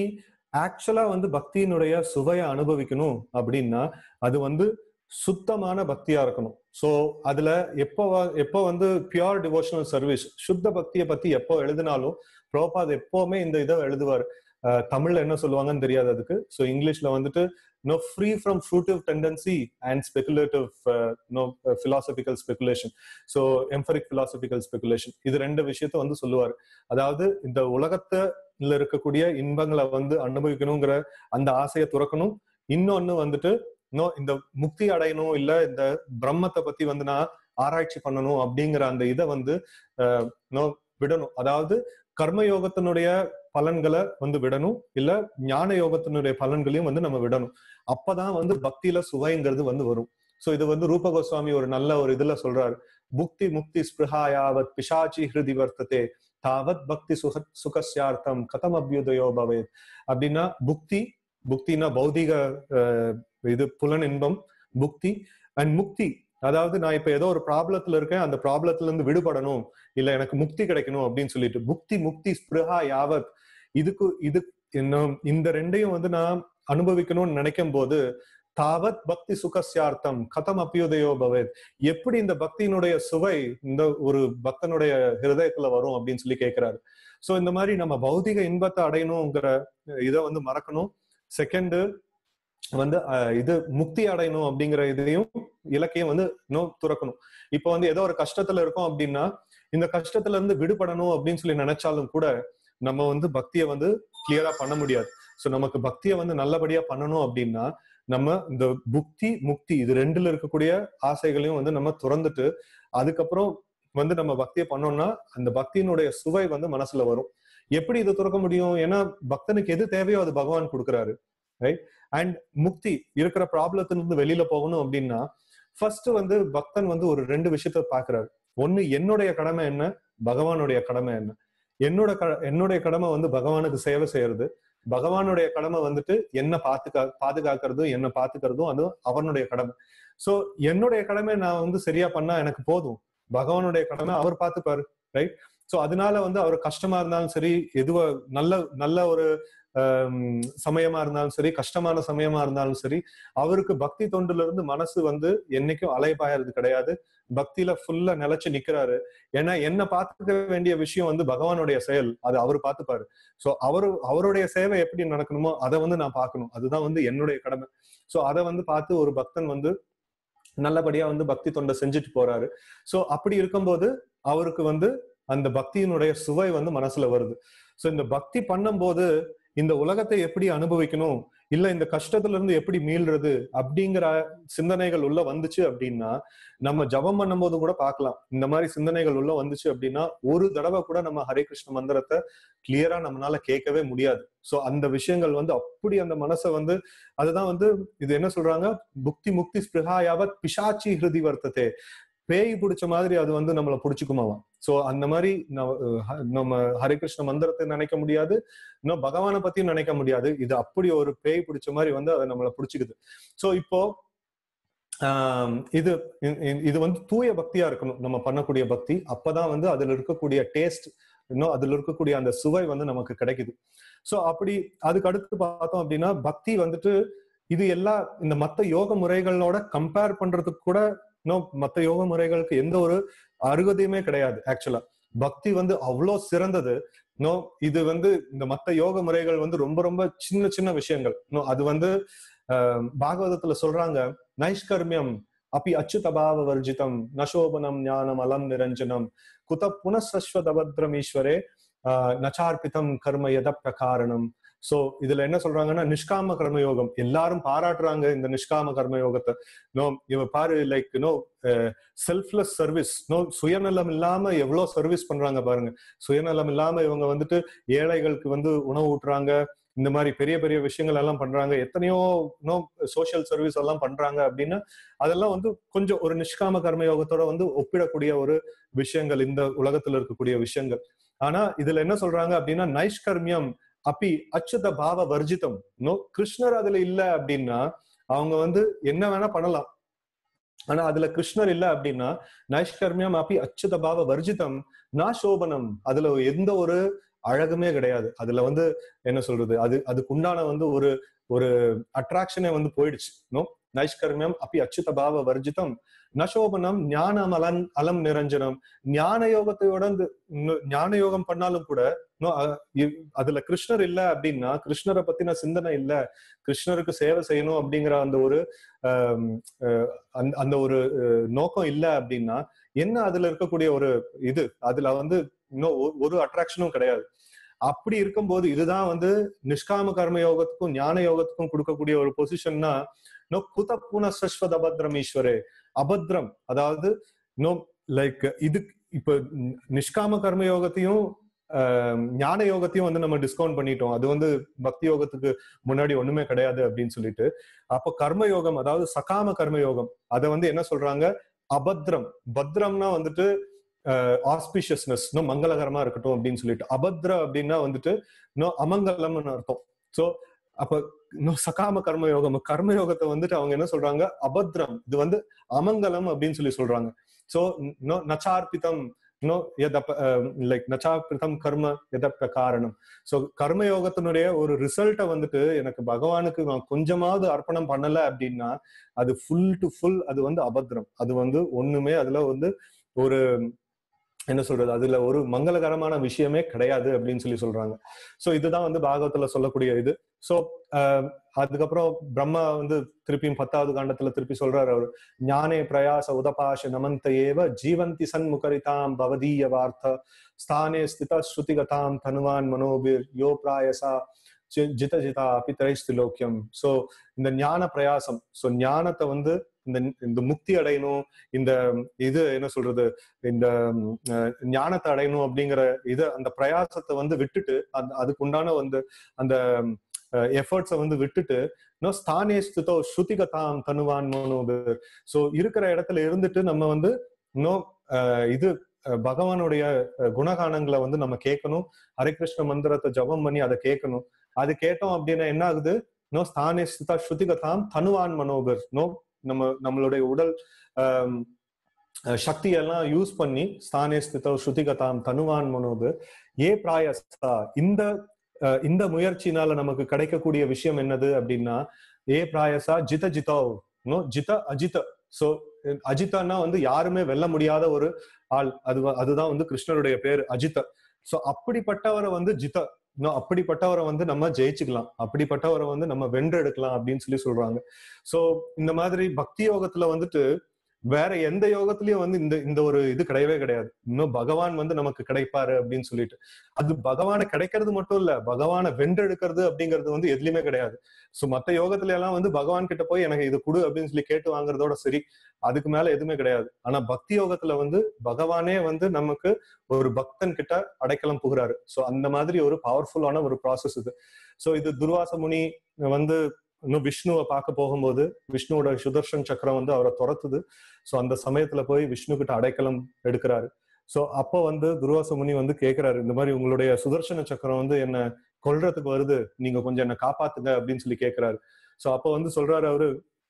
[SPEAKER 1] ஆக்சுவலா வந்து பக்தியினுடைய சுவையை அனுபவிக்கணும் அப்படின்னா அது வந்து சுத்தமான பக்தியா இருக்கணும் சோ அதுல எப்போ வ- எப்போ வந்து பியூர் டிவோஷனல் சர்வீஸ் சுத்த பக்தியை பத்தி எப்போ எழுதினாலும் ப்ரோபாத் எப்பவுமே இந்த இதை எழுதுவார் அஹ் தமிழ்ல என்ன சொல்லுவாங்கன்னு தெரியாது அதுக்கு ஸோ இங்கிலீஷ்ல வந்துட்டு no free from fruitive tendency and speculative no philosophical speculation so empiric philosophical speculation இது ரெண்டு விஷயத்த வந்து சொல்லுவார் அதாவது இந்த உலகத்துல இருக்கக்கூடிய இன்பங்களை வந்து அனுபவிக்கணுங்கிற அந்த ஆசையை துறக்கணும் இன்னொன்னு வந்துட்டு நோ இந்த முக்தி அடையணும் இல்ல இந்த பிரம்மத்தை பத்தி வந்து நான் ஆராய்ச்சி பண்ணணும் அப்படிங்கிற அந்த இதை வந்து அஹ், நோ விடணும் அதாவது கர்ம யோகத்தினுடைய பலன்களை வந்து விடணும் இல்ல ஞான யோகத்தினுடைய பலன்களையும் வந்து நம்ம விடணும் அப்பதான் வந்து பக்தியில சுவைங்கிறது வந்து வரும் சோ இது வந்து ரூப கோஸ்வாமி ஒரு நல்ல ஒரு இதுல சொல்றாரு புக்தி முக்தி ஸ்பிருஹாயாவத் பிசாச்சி ஹிருதி வர்த்ததே தாவத் பக்தி சுக சுகஸ்யார்த்தம் கதம் அபியுதயோ பவேத் அப்படின்னா புக்தி புக்தினா பௌதிக அஹ், இது புலன் இன்பம் புக்தி அண்ட் முக்தி அதாவது நான் இப்ப ஏதோ ஒரு ப்ராப்ளத்துல இருக்கேன் அந்த ப்ராப்ளத்துல இருந்து விடுபடணும் இல்ல எனக்கு முக்தி கிடைக்கணும் அப்படின்னு சொல்லிட்டு புக்தி முக்தி ஸ்பிருஹா யாவத் இதுக்கு இது இன்னும் இந்த ரெண்டையும் வந்து நான் அனுபவிக்கணும்னு நினைக்கும் போது தாவத் பக்தி சுகஸ்யார்த்தம் கதம் அப்பியுதயோ பவேத் எப்படி இந்த பக்தியினுடைய சுவை இந்த ஒரு பக்தனுடைய ஹிருதயத்துல வரும் அப்படின்னு சொல்லி கேட்கிறாரு சோ இந்த மாதிரி நம்ம பௌதிக இன்பத்தை அடையணுங்கிற இதை வந்து மறக்கணும் செகண்ட் வந்து அஹ், இது முக்தி அடையணும் அப்படிங்கிற இதையும் இலக்கையும் வந்து இன்னும் துறக்கணும் இப்போ வந்து ஏதோ ஒரு கஷ்டத்துல இருக்கோம் அப்படின்னா இந்த கஷ்டத்துல இருந்து விடுபடணும் அப்படின்னு சொல்லி நினைச்சாலும் கூட நம்ம வந்து பக்தியை வந்து கிளியரா பண்ண முடியாது சோ நமக்கு பக்தியை வந்து நல்லபடியா பண்ணணும் அப்படின்னா நம்ம இந்த புக்தி முக்தி இது ரெண்டுல இருக்கக்கூடிய ஆசைகளையும் வந்து நம்ம துறந்துட்டு அதுக்கப்புறம் வந்து நம்ம பக்தியை பண்ணோம்னா அந்த பக்தியினுடைய சுவை வந்து மனசுல வரும் எப்படி இது துறக்க முடியும் ஏன்னா பக்தனுக்கு எது தேவையோ அது பகவான் கொடுக்குறாரு ரைட் அண்ட் முக்தி இருக்கிற ப்ராப்ளத்திலிருந்து வெளியில போகணும் அப்படின்னா ஃபர்ஸ்ட் வந்து பக்தன் வந்து ஒரு ரெண்டு விஷயத்த பாக்குறாரு ஒண்ணு என்னுடைய கடமை என்ன பகவானுடைய கடமை என்ன என்னோட க என்னுடைய கடமை வந்து பகவானுக்கு சேவை செய்யறது பகவானுடைய கடமை வந்துட்டு என்ன பாத்துக்கா பாதுகாக்கிறதும் என்ன பாத்துக்கிறதும் அது அவனுடைய கடமை சோ என்னுடைய கடமை நான் வந்து சரியா பண்ணா எனக்கு போதும் பகவானுடைய கடமை அவர் பார்த்துப்பாரு ரைட் சோ அதனால வந்து அவர் கஷ்டமா இருந்தாலும் சரி எதுவா நல்ல நல்ல ஒரு ஆம், சமயமா இருந்தாலும் சரி கஷ்டமான சமயமா இருந்தாலும் சரி அவருக்கு பக்தி தொண்டுல இருந்து மனசு வந்து என்னைக்கும் அலைபாயறது கிடையாது பக்தியில ஃபுல்லா நிலைச்சு நிக்கிறாரு ஏன்னா என்ன பார்த்துக்க வேண்டிய விஷயம் வந்து பகவானுடைய செயல் அது அவர் பார்த்துப்பாரு சோ அவரு அவருடைய சேவை எப்படி நடக்கணுமோ அதை வந்து நான் பார்க்கணும் அதுதான் வந்து என்னுடைய கடமை சோ அதை வந்து பார்த்து ஒரு பக்தன் வந்து நல்லபடியா வந்து பக்தி தொண்டை செஞ்சுட்டு போறாரு சோ அப்படி இருக்கும்போது அவருக்கு வந்து அந்த பக்தியினுடைய சுவை வந்து மனசுல வருது சோ இந்த பக்தி பண்ணும்போது இந்த உலகத்தை எப்படி அனுபவிக்கணும் இல்ல இந்த கஷ்டத்துல இருந்து எப்படி மீள்றது அப்படிங்கிற சிந்தனைகள் உள்ள வந்துச்சு அப்படின்னா நம்ம ஜபம் பண்ணும்போது கூட பார்க்கலாம் இந்த மாதிரி சிந்தனைகள் உள்ள வந்துச்சு அப்படின்னா ஒரு தடவை கூட நம்ம ஹரே கிருஷ்ண மந்திரத்தை கிளியரா நம்மளால கேட்கவே முடியாது சோ அந்த விஷயங்கள் வந்து அப்படி அந்த மனசை வந்து அதுதான் வந்து இது என்ன சொல்றாங்க புக்தி முக்தி ஸ்பிருஹாயாவத் பிசாச்சி ஹிருதி வர்த்ததே பேய் பிடிச்ச மாதிரி அது வந்து நம்மளை பிடிச்சிக்குமாவாம் சோ அந்த மாதிரி நம்ம, அஹ், நம்ம ஹரே கிருஷ்ண மந்திரத்தை நினைக்க முடியாது இன்னும் பகவானை பத்தியும் நினைக்க முடியாது இது அப்படி ஒரு பேய் பிடிச்ச மாதிரி வந்து அதை நம்மளை பிடிச்சிக்குது சோ இப்போ ஆஹ் இது இ- இ- இது வந்து தூய பக்தியா இருக்கணும் நம்ம பண்ணக்கூடிய பக்தி அப்பதான் வந்து அதுல இருக்கக்கூடிய டேஸ்ட் இன்னும் அதுல இருக்கக்கூடிய அந்த சுவை வந்து நமக்கு கிடைக்குது சோ அப்படி அதுக்கு அடுத்து பார்த்தோம் அப்படின்னா பக்தி வந்துட்டு இது எல்லா இந்த மத்த யோக முறைகளோட கம்பேர் பண்றதுக்கு கூட இன்னும் மத்த யோக முறைகளுக்கு எந்த ஒரு அருகதையுமே கிடையாது ஆக்சுவலா பக்தி வந்து அவ்வளோ சிறந்தது நோ இது வந்து இந்த மத்த யோக முறைகள் வந்து ரொம்ப ரொம்ப சின்ன சின்ன விஷயங்கள் நோ அது வந்து ஆஹ், பாகவதத்துல சொல்றாங்க நைஷ்கர்மியம் அப்பி அச்சுதபாவ வர்ஜிதம் நசோபனம் ஞானம் அலம் நிரஞ்சனம் குத புனசஸ்வதபத்ரம் ஈஸ்வரே ஆஹ், நச்சார்பிதம் கர்ம எத பிரகாரணம் சோ இதுல என்ன சொல்றாங்கன்னா நிஷ்காம கர்மயோகம் எல்லாரும் பாராட்டுறாங்க இந்த நிஷ்காம கர்மயோகத்தை நோ இவ பாரு like no selfless service no சுயநலம் இல்லாம எவ்வளவு சர்வீஸ் பண்றாங்க பாருங்க சுயநலம் இல்லாம இவங்க வந்துட்டு ஏழைகளுக்கு வந்து உணவு ஊட்டுறாங்க இந்த மாதிரி பெரிய பெரிய விஷயங்கள் எல்லாம் பண்றாங்க எத்தனையோ நோ சோஷியல் சர்வீஸ் எல்லாம் பண்றாங்க அப்படின்னா அதெல்லாம் வந்து கொஞ்சம் ஒரு நிஷ்காம கர்மயோகத்தோட வந்து ஒப்பிடக்கூடிய ஒரு விஷயங்கள் இந்த உலகத்துல இருக்கக்கூடிய விஷயங்கள் ஆனா இதுல என்ன சொல்றாங்க அப்படின்னா நைஷ்கர்மியம் அப்பி அச்சுத பாவ வர்ஜிதம் நோ கிருஷ்ணர் அதுல இல்ல அப்படின்னா அவங்க வந்து என்ன வேணா பண்ணலாம் ஆனா அதுல கிருஷ்ணர் இல்ல அப்படின்னா நைஷ்கர்மியம் அப்பி அச்சுத பாவ வர்ஜிதம் நா சோபனம் அதுல எந்த ஒரு அழகுமே கிடையாது அதுல வந்து என்ன சொல்றது அது அதுக்குண்டான வந்து ஒரு ஒரு அட்ராக்ஷனே வந்து போயிடுச்சு நோ நைஷ்கர்மியம் அப்படி அச்சுத பாவ வர்ஜிதம் நசோபனம் ஞானம் அலன் அலம் நிரஞ்சனம் ஞான யோகத்தையோட இந்த ஞான யோகம் பண்ணாலும் கூட அதுல கிருஷ்ணர் இல்ல அப்படின்னா கிருஷ்ணரை பத்தின சிந்தனை இல்ல கிருஷ்ணருக்கு சேவை செய்யணும் அப்படிங்கிற அந்த ஒரு அந்த ஒரு நோக்கம் இல்ல அப்படின்னா என்ன அதுல இருக்கக்கூடிய ஒரு இது அதுல வந்து இன்னும் ஒரு அட்ராக்ஷனும் கிடையாது அப்படி இருக்கும்போது இதுதான் வந்து நிஷ்காம கர்ம யோகத்துக்கும் ஞான யோகத்துக்கும் கொடுக்கக்கூடிய ஒரு பொசிஷன்னா நோ குத புன சஸ்வத் அபத்ரம் ஈஸ்வரே அபத்ரம் அதாவது நோ லைக் இது இப்ப நிஷ்காம கர்ம யோகத்தையும் ஞான யோகத்தையும் வந்து நம்ம டிஸ்கவுண்ட் பண்ணிட்டோம் அது வந்து பக்தி யோகத்துக்கு முன்னாடி ஒண்ணுமே கிடையாது அப்படின்னு சொல்லிட்டு அப்போ கர்ம யோகம் அதாவது சகாம கர்ம யோகம் அதை வந்து என்ன சொல்றாங்க அபத்ரம் பத்ரம்னா வந்துட்டு ஆஸ்பிஷியஸ்னஸ் இன்னும் மங்களகரமா இருக்கட்டும் அப்படின்னு சொல்லிட்டு அபத்ர அப்படின்னா வந்துட்டு இன்னும் அமங்கலம்னு அர்த்தம் சோ அப்ப இன்னும் சகாம கர்ம யோகம் கர்ம யோகத்தை வந்துட்டு அவங்க என்ன சொல்றாங்க அபத்ரம் இது வந்து அமங்கலம் அப்படின்னு சொல்லி சொல்றாங்க சோ நச்சார்பிதம் நோ எதப்ப லைக் நச்சார்பிதம் கர்ம எதப்ப காரணம் சோ கர்ம யோகத்தினுடைய ஒரு ரிசல்ட்டை வந்துட்டு எனக்கு பகவானுக்கு நான் கொஞ்சமாவது அர்ப்பணம் பண்ணல அப்படின்னா அது ஃபுல் டு ஃபுல் அது வந்து அபத்ரம் அது வந்து ஒண்ணுமே அதுல வந்து ஒரு என்ன சொல்றது அதுல ஒரு மங்களகரமான விஷயமே கிடையாது அப்படின்னு சொல்லி சொல்றாங்க சோ இதுதான் வந்து பாகவத்துல சொல்லக்கூடிய இது சோ அதுக்கப்புறம் பிரம்மா வந்து திருப்பியும் பத்தாவது காண்டத்துல திருப்பி சொல்றாரு அவர் ஞானே பிரயாச உதபாஷ நமந்த ஏவ ஜீவந்தி சன்முகரிதாம் பவதீய வார்த்த ஸ்தானே ஸ்தித ஸ்ருதிகதாம் தனுவான் மனோபிர் யோ பிராயசா ஜித ஜிதா அப்பி திரைஸ்திலோக்கியம் சோ இந்த ஞான பிரயாசம் சோ ஞானத்தை வந்து இந்த இந்த முக்தி அடையணும் இந்த இது என்ன சொல்றது இந்த ஞானத்தை அடையணும் அப்படிங்கிற இது அந்த பிரயாசத்தை வந்து விட்டுட்டு அந்த அதுக்கு உண்டான வந்து அந்த எஃபர்ட்ஸை வந்து விட்டுட்டு இன்னும் ஸ்தானே ஸ்திதோ ஸ்ருதிகதாம் தனுவான் மனோபர் சோ இருக்கிற இடத்துல இருந்துட்டு நம்ம வந்து இன்னும் இது பகவானுடைய குணகானங்களை வந்து நம்ம கேட்கணும் ஹரிகிருஷ்ண மந்திரத்தை ஜபம் பண்ணி அதை கேட்கணும் அது கேட்டோம் அப்படின்னா என்ன ஆகுது நோ ஸ்தானே ஸ்திதா ஸ்ருதிகதாம் தனுவான் மனோபர் நோ நம்ம நம்மளுடைய உடல் சக்தி எல்லாம் யூஸ் பண்ணி ஸ்தானே ஸ்திதோ ஸ்ருதிகதாம் தனுவான் மனோபர் ஏ பிராயசா இந்த இந்த முயற்சினால நமக்கு கிடைக்கக்கூடிய விஷயம் என்னது அப்படின்னா ஏ பிராயசா ஜித ஜிதோ நோ ஜித அஜித சோ அஜிதான்னா வந்து யாருமே வெல்ல முடியாத ஒரு ஆள் அது அதுதான் வந்து கிருஷ்ணருடைய பேர் அஜித சோ அப்படிப்பட்டவரை வந்து ஜித இன்னும் அப்படிப்பட்டவரை வந்து நம்ம ஜெயிச்சுக்கலாம் அப்படிப்பட்டவரை வந்து நம்ம வென்றெடுக்கலாம் அப்படின்னு சொல்லி சொல்றாங்க சோ இந்த மாதிரி பக்தி யோகத்துல வந்துட்டு வேற எந்த யோகத்திலயும் வந்து இந்த இந்த ஒரு இது கிடையவே கிடையாது இன்னும் பகவான் வந்து நமக்கு கிடைப்பாரு அப்படின்னு சொல்லிட்டு அது பகவானை கிடைக்கிறது மட்டும் இல்ல பகவானை வென்றெடுக்கிறது அப்படிங்கிறது வந்து எதுலயுமே கிடையாது சோ மத்த யோகத்துல எல்லாம் வந்து பகவான் கிட்ட போய் எனக்கு இது கொடு அப்படின்னு சொல்லி கேட்டு வாங்குறதோட சரி அதுக்கு மேல எதுவுமே கிடையாது ஆனா பக்தி யோகத்துல வந்து பகவானே வந்து நமக்கு ஒரு பக்தன் கிட்ட அடைக்கலம் புகுறாரு சோ அந்த மாதிரி ஒரு பவர்ஃபுல்லான ஒரு ப்ராசஸ் இது சோ இது துர்வாச முனி வந்து இன்னும் விஷ்ணுவை பார்க்க போகும்போது விஷ்ணுவோட சுதர்ஷன் சக்கரம் வந்து அவரை துரத்துது சோ அந்த சமயத்துல போய் விஷ்ணு கிட்ட அடைக்கலம் எடுக்கிறாரு சோ அப்போ வந்து துர்வாச முனி வந்து கேக்குறாரு இந்த மாதிரி உங்களுடைய சுதர்சன சக்கரம் வந்து என்ன கொல்றதுக்கு வருது நீங்க கொஞ்சம் என்ன காப்பாத்துங்க அப்படின்னு சொல்லி கேக்குறாரு சோ அப்போ வந்து சொல்றாரு அவரு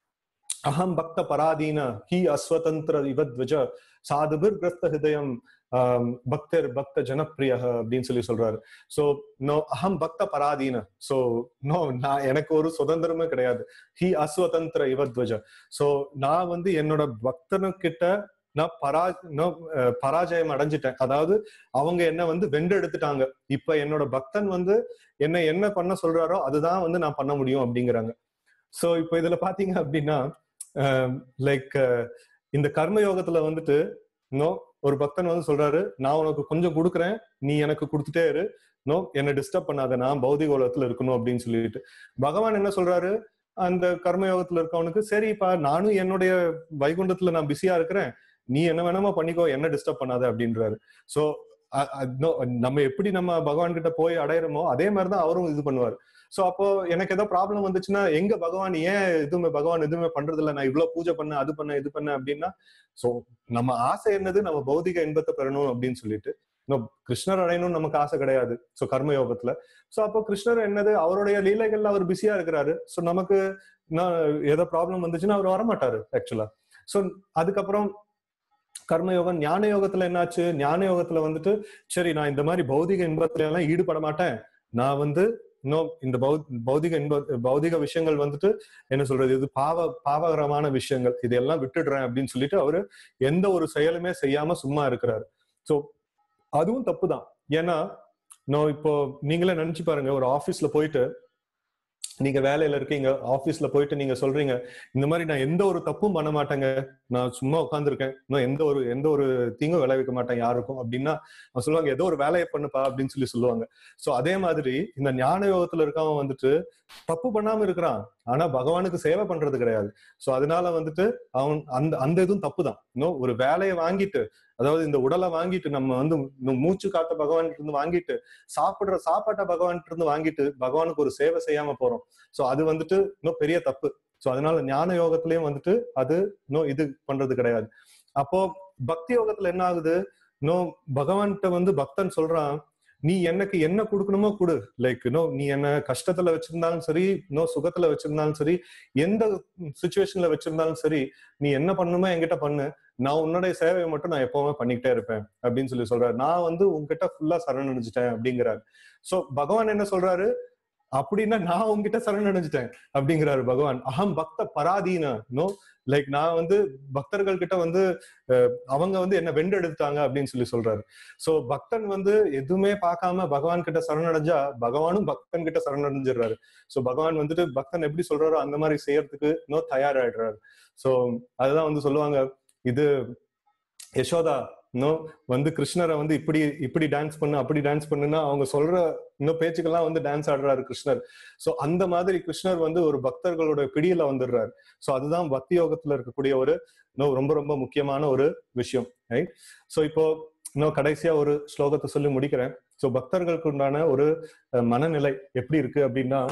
[SPEAKER 1] அகம் பக்த பராதீன ஹி அஸ்வதந்திர இவத்வஜ சாதுபிர் கிரஸ்த ஹிருதயம் பக்தர் பக்த ஜனப்பிரிய அப்படின்னு சொல்லி சொல்றாரு சோ நோ அகம் பக்த பராதீன சோ நோ நான் எனக்கு ஒரு சுதந்திரமே கிடையாது ஹி அஸ்வதந்திர இவத்வஜ சோ நான் வந்து என்னோட பக்தனுக்கிட்ட நான் பரா பராஜயம் அடைஞ்சிட்டேன் அதாவது அவங்க என்ன வந்து வென்றெடுத்துட்டாங்க இப்ப என்னோட பக்தன் வந்து என்ன என்ன பண்ண சொல்றாரோ அதுதான் வந்து நான் பண்ண முடியும் அப்படிங்கிறாங்க சோ இப்போ இதுல பாத்தீங்க அப்படின்னா லைக் இந்த கர்ம யோகத்துல வந்துட்டு நோ ஒரு பக்தன் வந்து சொல்றாரு நான் உனக்கு கொஞ்சம் கொடுக்குறேன் நீ எனக்கு கொடுத்துட்டே இரு நோ என்ன டிஸ்டர்ப் பண்ணாத நான் பௌதிக உலகத்துல இருக்கணும் அப்படின்னு சொல்லிட்டு பகவான் என்ன சொல்றாரு அந்த கர்மயோகத்துல இருக்கவனுக்கு சரிப்பா நானும் என்னுடைய வைகுண்டத்துல நான் பிஸியா இருக்கிறேன் நீ என்ன வேணாமா பண்ணிக்கோ என்ன டிஸ்டர்ப் பண்ணாத அப்படின்றாரு சோ நம்ம எப்படி நம்ம பகவான் கிட்ட போய் அடையிறோமோ அதே மாதிரிதான் அவரும் இது பண்ணுவார் சோ அப்போ எனக்கு ஏதோ ப்ராப்ளம் வந்துச்சுன்னா எங்க பகவான் ஏன் எதுவுமே பகவான் எதுவுமே பண்றது இல்ல நான் இவ்வளவு பூஜை பண்ண அது பண்ண இது பண்ண அப்படின்னா சோ நம்ம ஆசை என்னது நம்ம பௌதிக இன்பத்தை பெறணும் அப்படின்னு சொல்லிட்டு கிருஷ்ணர் அடையணும்னு நமக்கு ஆசை கிடையாது சோ கர்ம யோகத்துல சோ அப்போ கிருஷ்ணர் என்னது அவருடைய லீலைகள்ல அவர் பிஸியா இருக்கிறாரு சோ நமக்கு ஏதோ ப்ராப்ளம் வந்துச்சுன்னா அவர் வரமாட்டாரு ஆக்சுவலா சோ அதுக்கப்புறம் கர்மயோகம் ஞான யோகத்துல என்னாச்சு ஞான யோகத்துல வந்துட்டு சரி நான் இந்த மாதிரி பௌதிக இன்பத்துல எல்லாம் ஈடுபட மாட்டேன் நான் வந்து இன்னும் இந்த பௌ- பௌதிக இன்ப பௌதிக விஷயங்கள் வந்துட்டு என்ன சொல்றது இது பாவ பாவகரமான விஷயங்கள் இதெல்லாம் விட்டுடுறேன் அப்படின்னு சொல்லிட்டு அவரு எந்த ஒரு செயலுமே செய்யாம சும்மா இருக்கிறாரு சோ அதுவும் தப்புதான் ஏன்னா நான் இப்போ நீங்களே நினைச்சு பாருங்க ஒரு ஆபீஸ்ல போயிட்டு நீங்க வேலையில இருக்கீங்க ஆபீஸ்ல போயிட்டு நீங்க சொல்றீங்க இந்த மாதிரி நான் எந்த ஒரு தப்பும் பண்ண மாட்டேங்க நான் சும்மா உட்காந்துருக்கேன் நான் எந்த ஒரு எந்த ஒரு தீங்கும் விளைவிக்க மாட்டேன் யாருக்கும் அப்படின்னா அவங்க சொல்லுவாங்க ஏதோ ஒரு வேலையை பண்ணுப்பா அப்படின்னு சொல்லி சொல்லுவாங்க சோ அதே மாதிரி இந்த ஞான யோகத்துல இருக்கவன் வந்துட்டு தப்பு பண்ணாம இருக்கிறான் ஆனா பகவானுக்கு சேவை பண்றது கிடையாது சோ அதனால வந்துட்டு அவன் அந்த அந்த இதுவும் தப்பு தான் இன்னும் ஒரு வேலையை வாங்கிட்டு அதாவது இந்த உடலை வாங்கிட்டு நம்ம வந்து இந்த மூச்சு காத்த பகவான் இருந்து வாங்கிட்டு சாப்பிடுற சாப்பாட்டை பகவான் இருந்து வாங்கிட்டு பகவானுக்கு ஒரு சேவை செய்யாம போறோம் சோ அது வந்துட்டு இன்னும் பெரிய தப்பு சோ அதனால ஞான யோகத்திலயும் வந்துட்டு அது இன்னும் இது பண்றது கிடையாது அப்போ பக்தி யோகத்துல என்ன ஆகுது இன்னும் பகவான்கிட்ட வந்து பக்தன் சொல்றான் நீ எனக்கு என்ன கொடுக்கணுமோ கொடு லைக் நோ நீ என்ன கஷ்டத்துல வச்சிருந்தாலும் சரி நோ சுகத்துல வச்சிருந்தாலும் சரி எந்த சுச்சுவேஷன்ல வச்சிருந்தாலும் சரி நீ என்ன பண்ணணுமோ என்கிட்ட பண்ணு நான் உன்னுடைய சேவையை மட்டும் நான் எப்பவுமே பண்ணிக்கிட்டே இருப்பேன் அப்படின்னு சொல்லி சொல்றாரு நான் வந்து உன்கிட்ட ஃபுல்லா சரணடைஞ்சிட்டேன் அப்படிங்கிறாரு சோ பகவான் என்ன சொல்றாரு அப்படின்னா நான் உங்ககிட்ட சரணடைஞ்சிட்டேன் அப்படிங்கிறாரு பகவான் அகம் பக்த பராதீன நோ லைக் நான் வந்து பக்தர்கள் கிட்ட வந்து அஹ், அவங்க வந்து என்ன வெண்டெடுத்தாங்க அப்படின்னு சொல்லி சொல்றாரு சோ பக்தன் வந்து எதுவுமே பார்க்காம பகவான் கிட்ட சரணடைஞ்சா பகவானும் பக்தன் கிட்ட சரணடைஞ்சிடுறாரு சோ பகவான் வந்துட்டு பக்தன் எப்படி சொல்றாரோ அந்த மாதிரி செய்யறதுக்கு இன்னும் தயாராயிடுறாரு சோ அதுதான் வந்து சொல்லுவாங்க இது யசோதா இன்னும் வந்து கிருஷ்ணரை வந்து இப்படி இப்படி டான்ஸ் பண்ணு அப்படி டான்ஸ் பண்ணுன்னா அவங்க சொல்ற இன்னும் பேச்சுக்கெல்லாம் வந்து டான்ஸ் ஆடுறாரு கிருஷ்ணர் சோ அந்த மாதிரி கிருஷ்ணர் வந்து ஒரு பக்தர்களோட பிடியில வந்துடுறாரு சோ அதுதான் பக்தி யோகத்துல இருக்கக்கூடிய ஒரு இன்னும் ரொம்ப ரொம்ப முக்கியமான ஒரு விஷயம் ரைட் சோ இப்போ இன்னும் கடைசியா ஒரு ஸ்லோகத்தை சொல்லி முடிக்கிறேன் சோ பக்தர்களுக்கு உண்டான ஒரு அஹ், மனநிலை எப்படி இருக்கு அப்படின்னா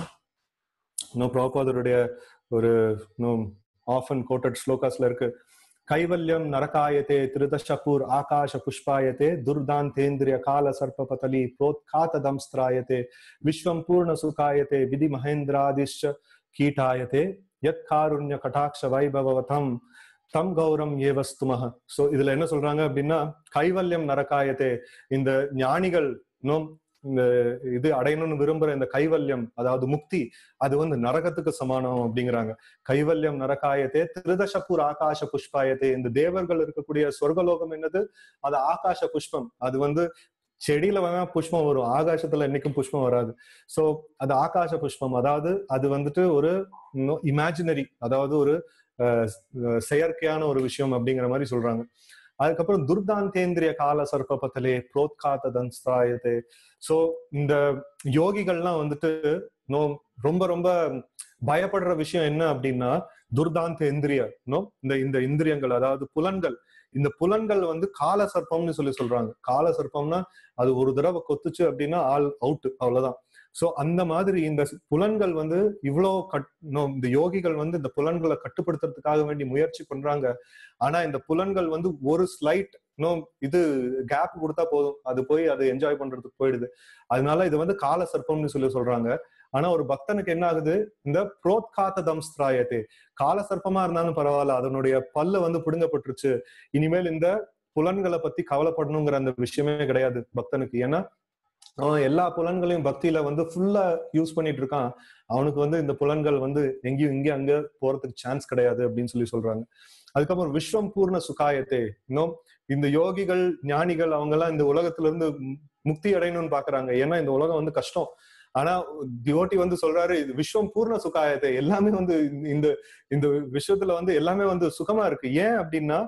[SPEAKER 1] இன்னும் பிரபாதருடைய ஒரு இன்னும் ஆஃபன் கோட்டட் ஸ்லோகாஸ்ல இருக்கு கைவல்யம் நரகாயத்தே திருதசபூர் ஆகாஷ புஷ்பாயத்தே துர்தாந்தேந்திரிய கால சர்ப்பபதலி புரோத்காத தம்ஸ்திராயத்தே விஸ்வம் பூர்ண சுகாயத்தே விதி மகேந்திராதிஷ்ட கீட்டாயத்தே யத் காருண்ய கடாட்ச வைபவதம் தம் கௌரம் ஏவஸ்துமஹ சோ இதுல என்ன சொல்றாங்க அப்படின்னா கைவல்யம் நரகாயத்தே இந்த ஞானிகள் நோம் இந்த இது அடையணும்னு விரும்புற இந்த கைவல்யம் அதாவது முக்தி அது வந்து நரகத்துக்கு சமானம் அப்படிங்கிறாங்க கைவல்யம் நரகாயத்தே திருதசபூர் ஆகாஷ புஷ்பாயத்தே இந்த தேவர்கள் இருக்கக்கூடிய சொர்க்கலோகம் என்னது அது ஆகாஷ புஷ்பம் அது வந்து செடியில வேணா புஷ்பம் வரும் ஆகாசத்துல என்னைக்கும் புஷ்பம் வராது சோ அது ஆகாச புஷ்பம் அதாவது அது வந்துட்டு ஒரு இமேஜினரி அதாவது ஒரு அஹ், அஹ், செயற்கையான ஒரு விஷயம் அப்படிங்கிற மாதிரி சொல்றாங்க அதுக்கப்புறம் துர்தாந்தேந்திரிய கால சர்ப்பபத்தலே புரோத்காத்த தன்ஸ்தாயத்தே சோ இந்த யோகிகள்லாம் வந்துட்டு நோ ரொம்ப ரொம்ப பயப்படுற விஷயம் என்ன அப்படின்னா துர்தாந்த இந்திரிய நோ இந்த இந்த இந்திரியங்கள் அதாவது புலன்கள் இந்த புலன்கள் வந்து கால சர்ப்பம்னு சொல்லி சொல்றாங்க கால சர்ப்பம்னா அது ஒரு தடவை கொத்துச்சு அப்படின்னா ஆல் அவுட் அவ்வளவுதான் சோ அந்த மாதிரி இந்த புலன்கள் வந்து இவ்வளோ கட் no, இந்த யோகிகள் வந்து இந்த புலன்களை கட்டுப்படுத்துறதுக்காக வேண்டி முயற்சி பண்றாங்க ஆனா இந்த புலன்கள் வந்து ஒரு ஸ்லைட் நோ இது கேப் கொடுத்தா போதும் அது போய் அது என்ஜாய் பண்றதுக்கு போயிடுது அதனால இது வந்து கால சர்ப்பம்னு சொல்லி சொல்றாங்க ஆனா ஒரு பக்தனுக்கு என்ன ஆகுது இந்த புரோத்காத்த தம்ஸ்திராயத்தே கால சர்ப்பமா இருந்தாலும் பரவாயில்ல அதனுடைய பல்லு வந்து பிடுங்கப்பட்டுருச்சு இனிமேல் இந்த புலன்களை பத்தி கவலைப்படணுங்கிற அந்த விஷயமே கிடையாது பக்தனுக்கு ஏன்னா அவன் எல்லா புலன்களையும் பக்தியில வந்து ஃபுல்லா யூஸ் பண்ணிட்டு இருக்கான் அவனுக்கு வந்து இந்த புலன்கள் வந்து எங்கேயும் இங்கே அங்க போறதுக்கு சான்ஸ் கிடையாது அப்படின்னு சொல்லி சொல்றாங்க அதுக்கப்புறம் விஸ்வம் பூர்ண சுகாயத்தே இன்னும் இந்த யோகிகள் ஞானிகள் அவங்க எல்லாம் இந்த உலகத்துல இருந்து மு- முக்தி அடையணும்னு பாக்குறாங்க ஏன்னா இந்த உலகம் வந்து கஷ்டம் ஆனா டிவோட்டி வந்து சொல்றாரு இது விஸ்வம் பூர்ண சுகாயத்தை எல்லாமே வந்து இந்த இந்த விஷயத்துல வந்து எல்லாமே வந்து சுகமா இருக்கு ஏன் அப்படின்னா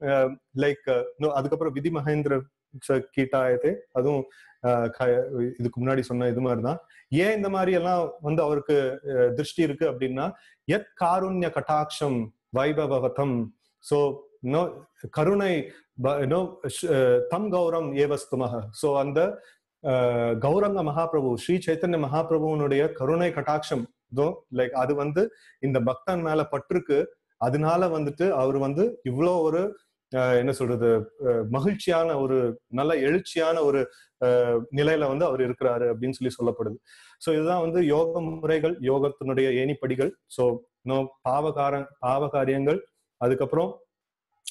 [SPEAKER 1] லைக் அதுக்கப்புறம் விதி மகேந்திர ச- கீட்டாயத்தே அதுவும் அஹ், க- இதுக்கு முன்னாடி சொன்ன இது மாதிரிதான் ஏன் இந்த மாதிரி எல்லாம் வந்து அவருக்கு அஹ், திருஷ்டி இருக்கு அப்படின்னா எத் காருண்ய கட்டாட்சம் வைபவதம் சோ நோ கருணை ப- நோ ஷ்- அஹ், தம் கௌரம் ஏவஸ்துமக சோ அந்த அஹ், கௌரங்க மகாபிரபு ஸ்ரீ சைத்தன்ய மகாபிரபுவனுடைய கருணை கட்டாட்சம் தோ லைக் அது வந்து இந்த பக்தன் மேல பட்டிருக்கு அதனால வந்துட்டு அவர் வந்து இவ்வளோ ஒரு அஹ், என்ன சொல்றது அஹ், மகிழ்ச்சியான ஒரு நல்ல எழுச்சியான ஒரு அஹ், நிலையில வந்து அவர் இருக்கிறாரு அப்படின்னு சொல்லி சொல்லப்படுது சோ இதுதான் வந்து யோக முறைகள் யோகத்தினுடைய ஏணிப்படிகள் சோ நோ பாவகார பாவகாரியங்கள் அதுக்கப்புறம்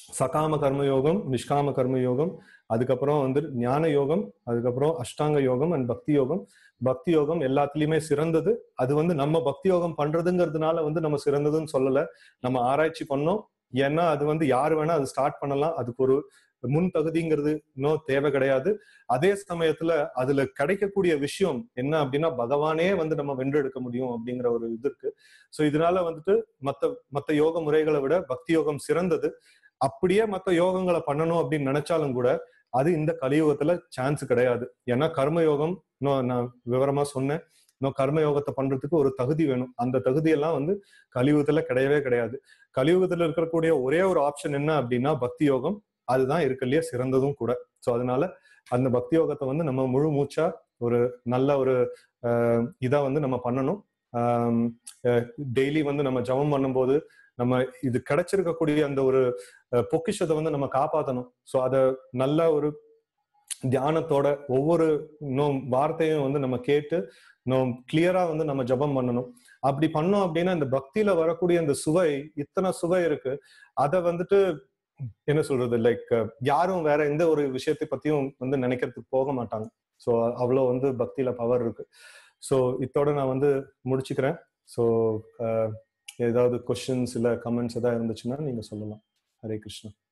[SPEAKER 1] சகாம கர்ம யோகம் நிஷ்காம கர்ம யோகம் அதுக்கப்புறம் வந்து ஞான யோகம் அதுக்கப்புறம் அஷ்டாங்க யோகம் அண்ட் பக்தி யோகம் பக்தி யோகம் எல்லாத்துலயுமே சிறந்தது அது வந்து நம்ம பக்தி யோகம் பண்றதுங்கிறதுனால வந்து நம்ம சிறந்ததுன்னு சொல்லல நம்ம ஆராய்ச்சி பண்ணோம் ஏன்னா அது வந்து யாரு வேணா அது ஸ்டார்ட் பண்ணலாம் அதுக்கு ஒரு முன் தகுதிங்கிறது இன்னும் தேவை கிடையாது அதே சமயத்துல அதுல கிடைக்கக்கூடிய விஷயம் என்ன அப்படின்னா பகவானே வந்து நம்ம வென்றெடுக்க முடியும் அப்படிங்கிற ஒரு இது இருக்கு சோ இதனால வந்துட்டு மத்த மத்த யோக முறைகளை விட பக்தி யோகம் சிறந்தது அப்படியே மத்த யோகங்களை பண்ணணும் அப்படின்னு நினைச்சாலும் கூட அது இந்த கலியுகத்துல சான்ஸ் கிடையாது ஏன்னா கர்ம யோகம் இன்னும் நான் விவரமா சொன்னேன் இன்னும் கர்ம யோகத்தை பண்றதுக்கு ஒரு தகுதி வேணும் அந்த தகுதியெல்லாம் வந்து கலியுகத்துல கிடையவே கிடையாது கலியுகத்துல இருக்கக்கூடிய ஒரே ஒரு ஆப்ஷன் என்ன அப்படின்னா பக்தி யோகம் அதுதான் இருக்கலையே சிறந்ததும் கூட ஸோ அதனால அந்த பக்தி யோகத்தை வந்து நம்ம முழு மூச்சா ஒரு நல்ல ஒரு இதா வந்து நம்ம பண்ணணும் டெய்லி வந்து நம்ம ஜபம் பண்ணும்போது நம்ம இது கிடைச்சிருக்கக்கூடிய அந்த ஒரு பொக்கிஷத்தை வந்து நம்ம காப்பாற்றணும் ஸோ அதை நல்ல ஒரு தியானத்தோட ஒவ்வொரு இன்னும் வார்த்தையும் வந்து நம்ம கேட்டு இன்னும் கிளியரா வந்து நம்ம ஜபம் பண்ணணும் அப்படி பண்ணோம் அப்படின்னா இந்த பக்தியில வரக்கூடிய அந்த சுவை இத்தனை சுவை இருக்கு அதை வந்துட்டு என்ன சொல்றது லைக் யாரும் வேற எந்த ஒரு விஷயத்தை பத்தியும் வந்து நினைக்கிறதுக்கு போக மாட்டாங்க ஸோ அவ்வளோ வந்து பக்தியில பவர் இருக்கு ஸோ இத்தோட நான் வந்து முடிச்சுக்கிறேன் ஸோ ஏதாவது கொஸ்டின்ஸ் இல்லை கமெண்ட்ஸ் ஏதாவது இருந்துச்சுன்னா நீங்க சொல்லலாம் ஹரே கிருஷ்ணா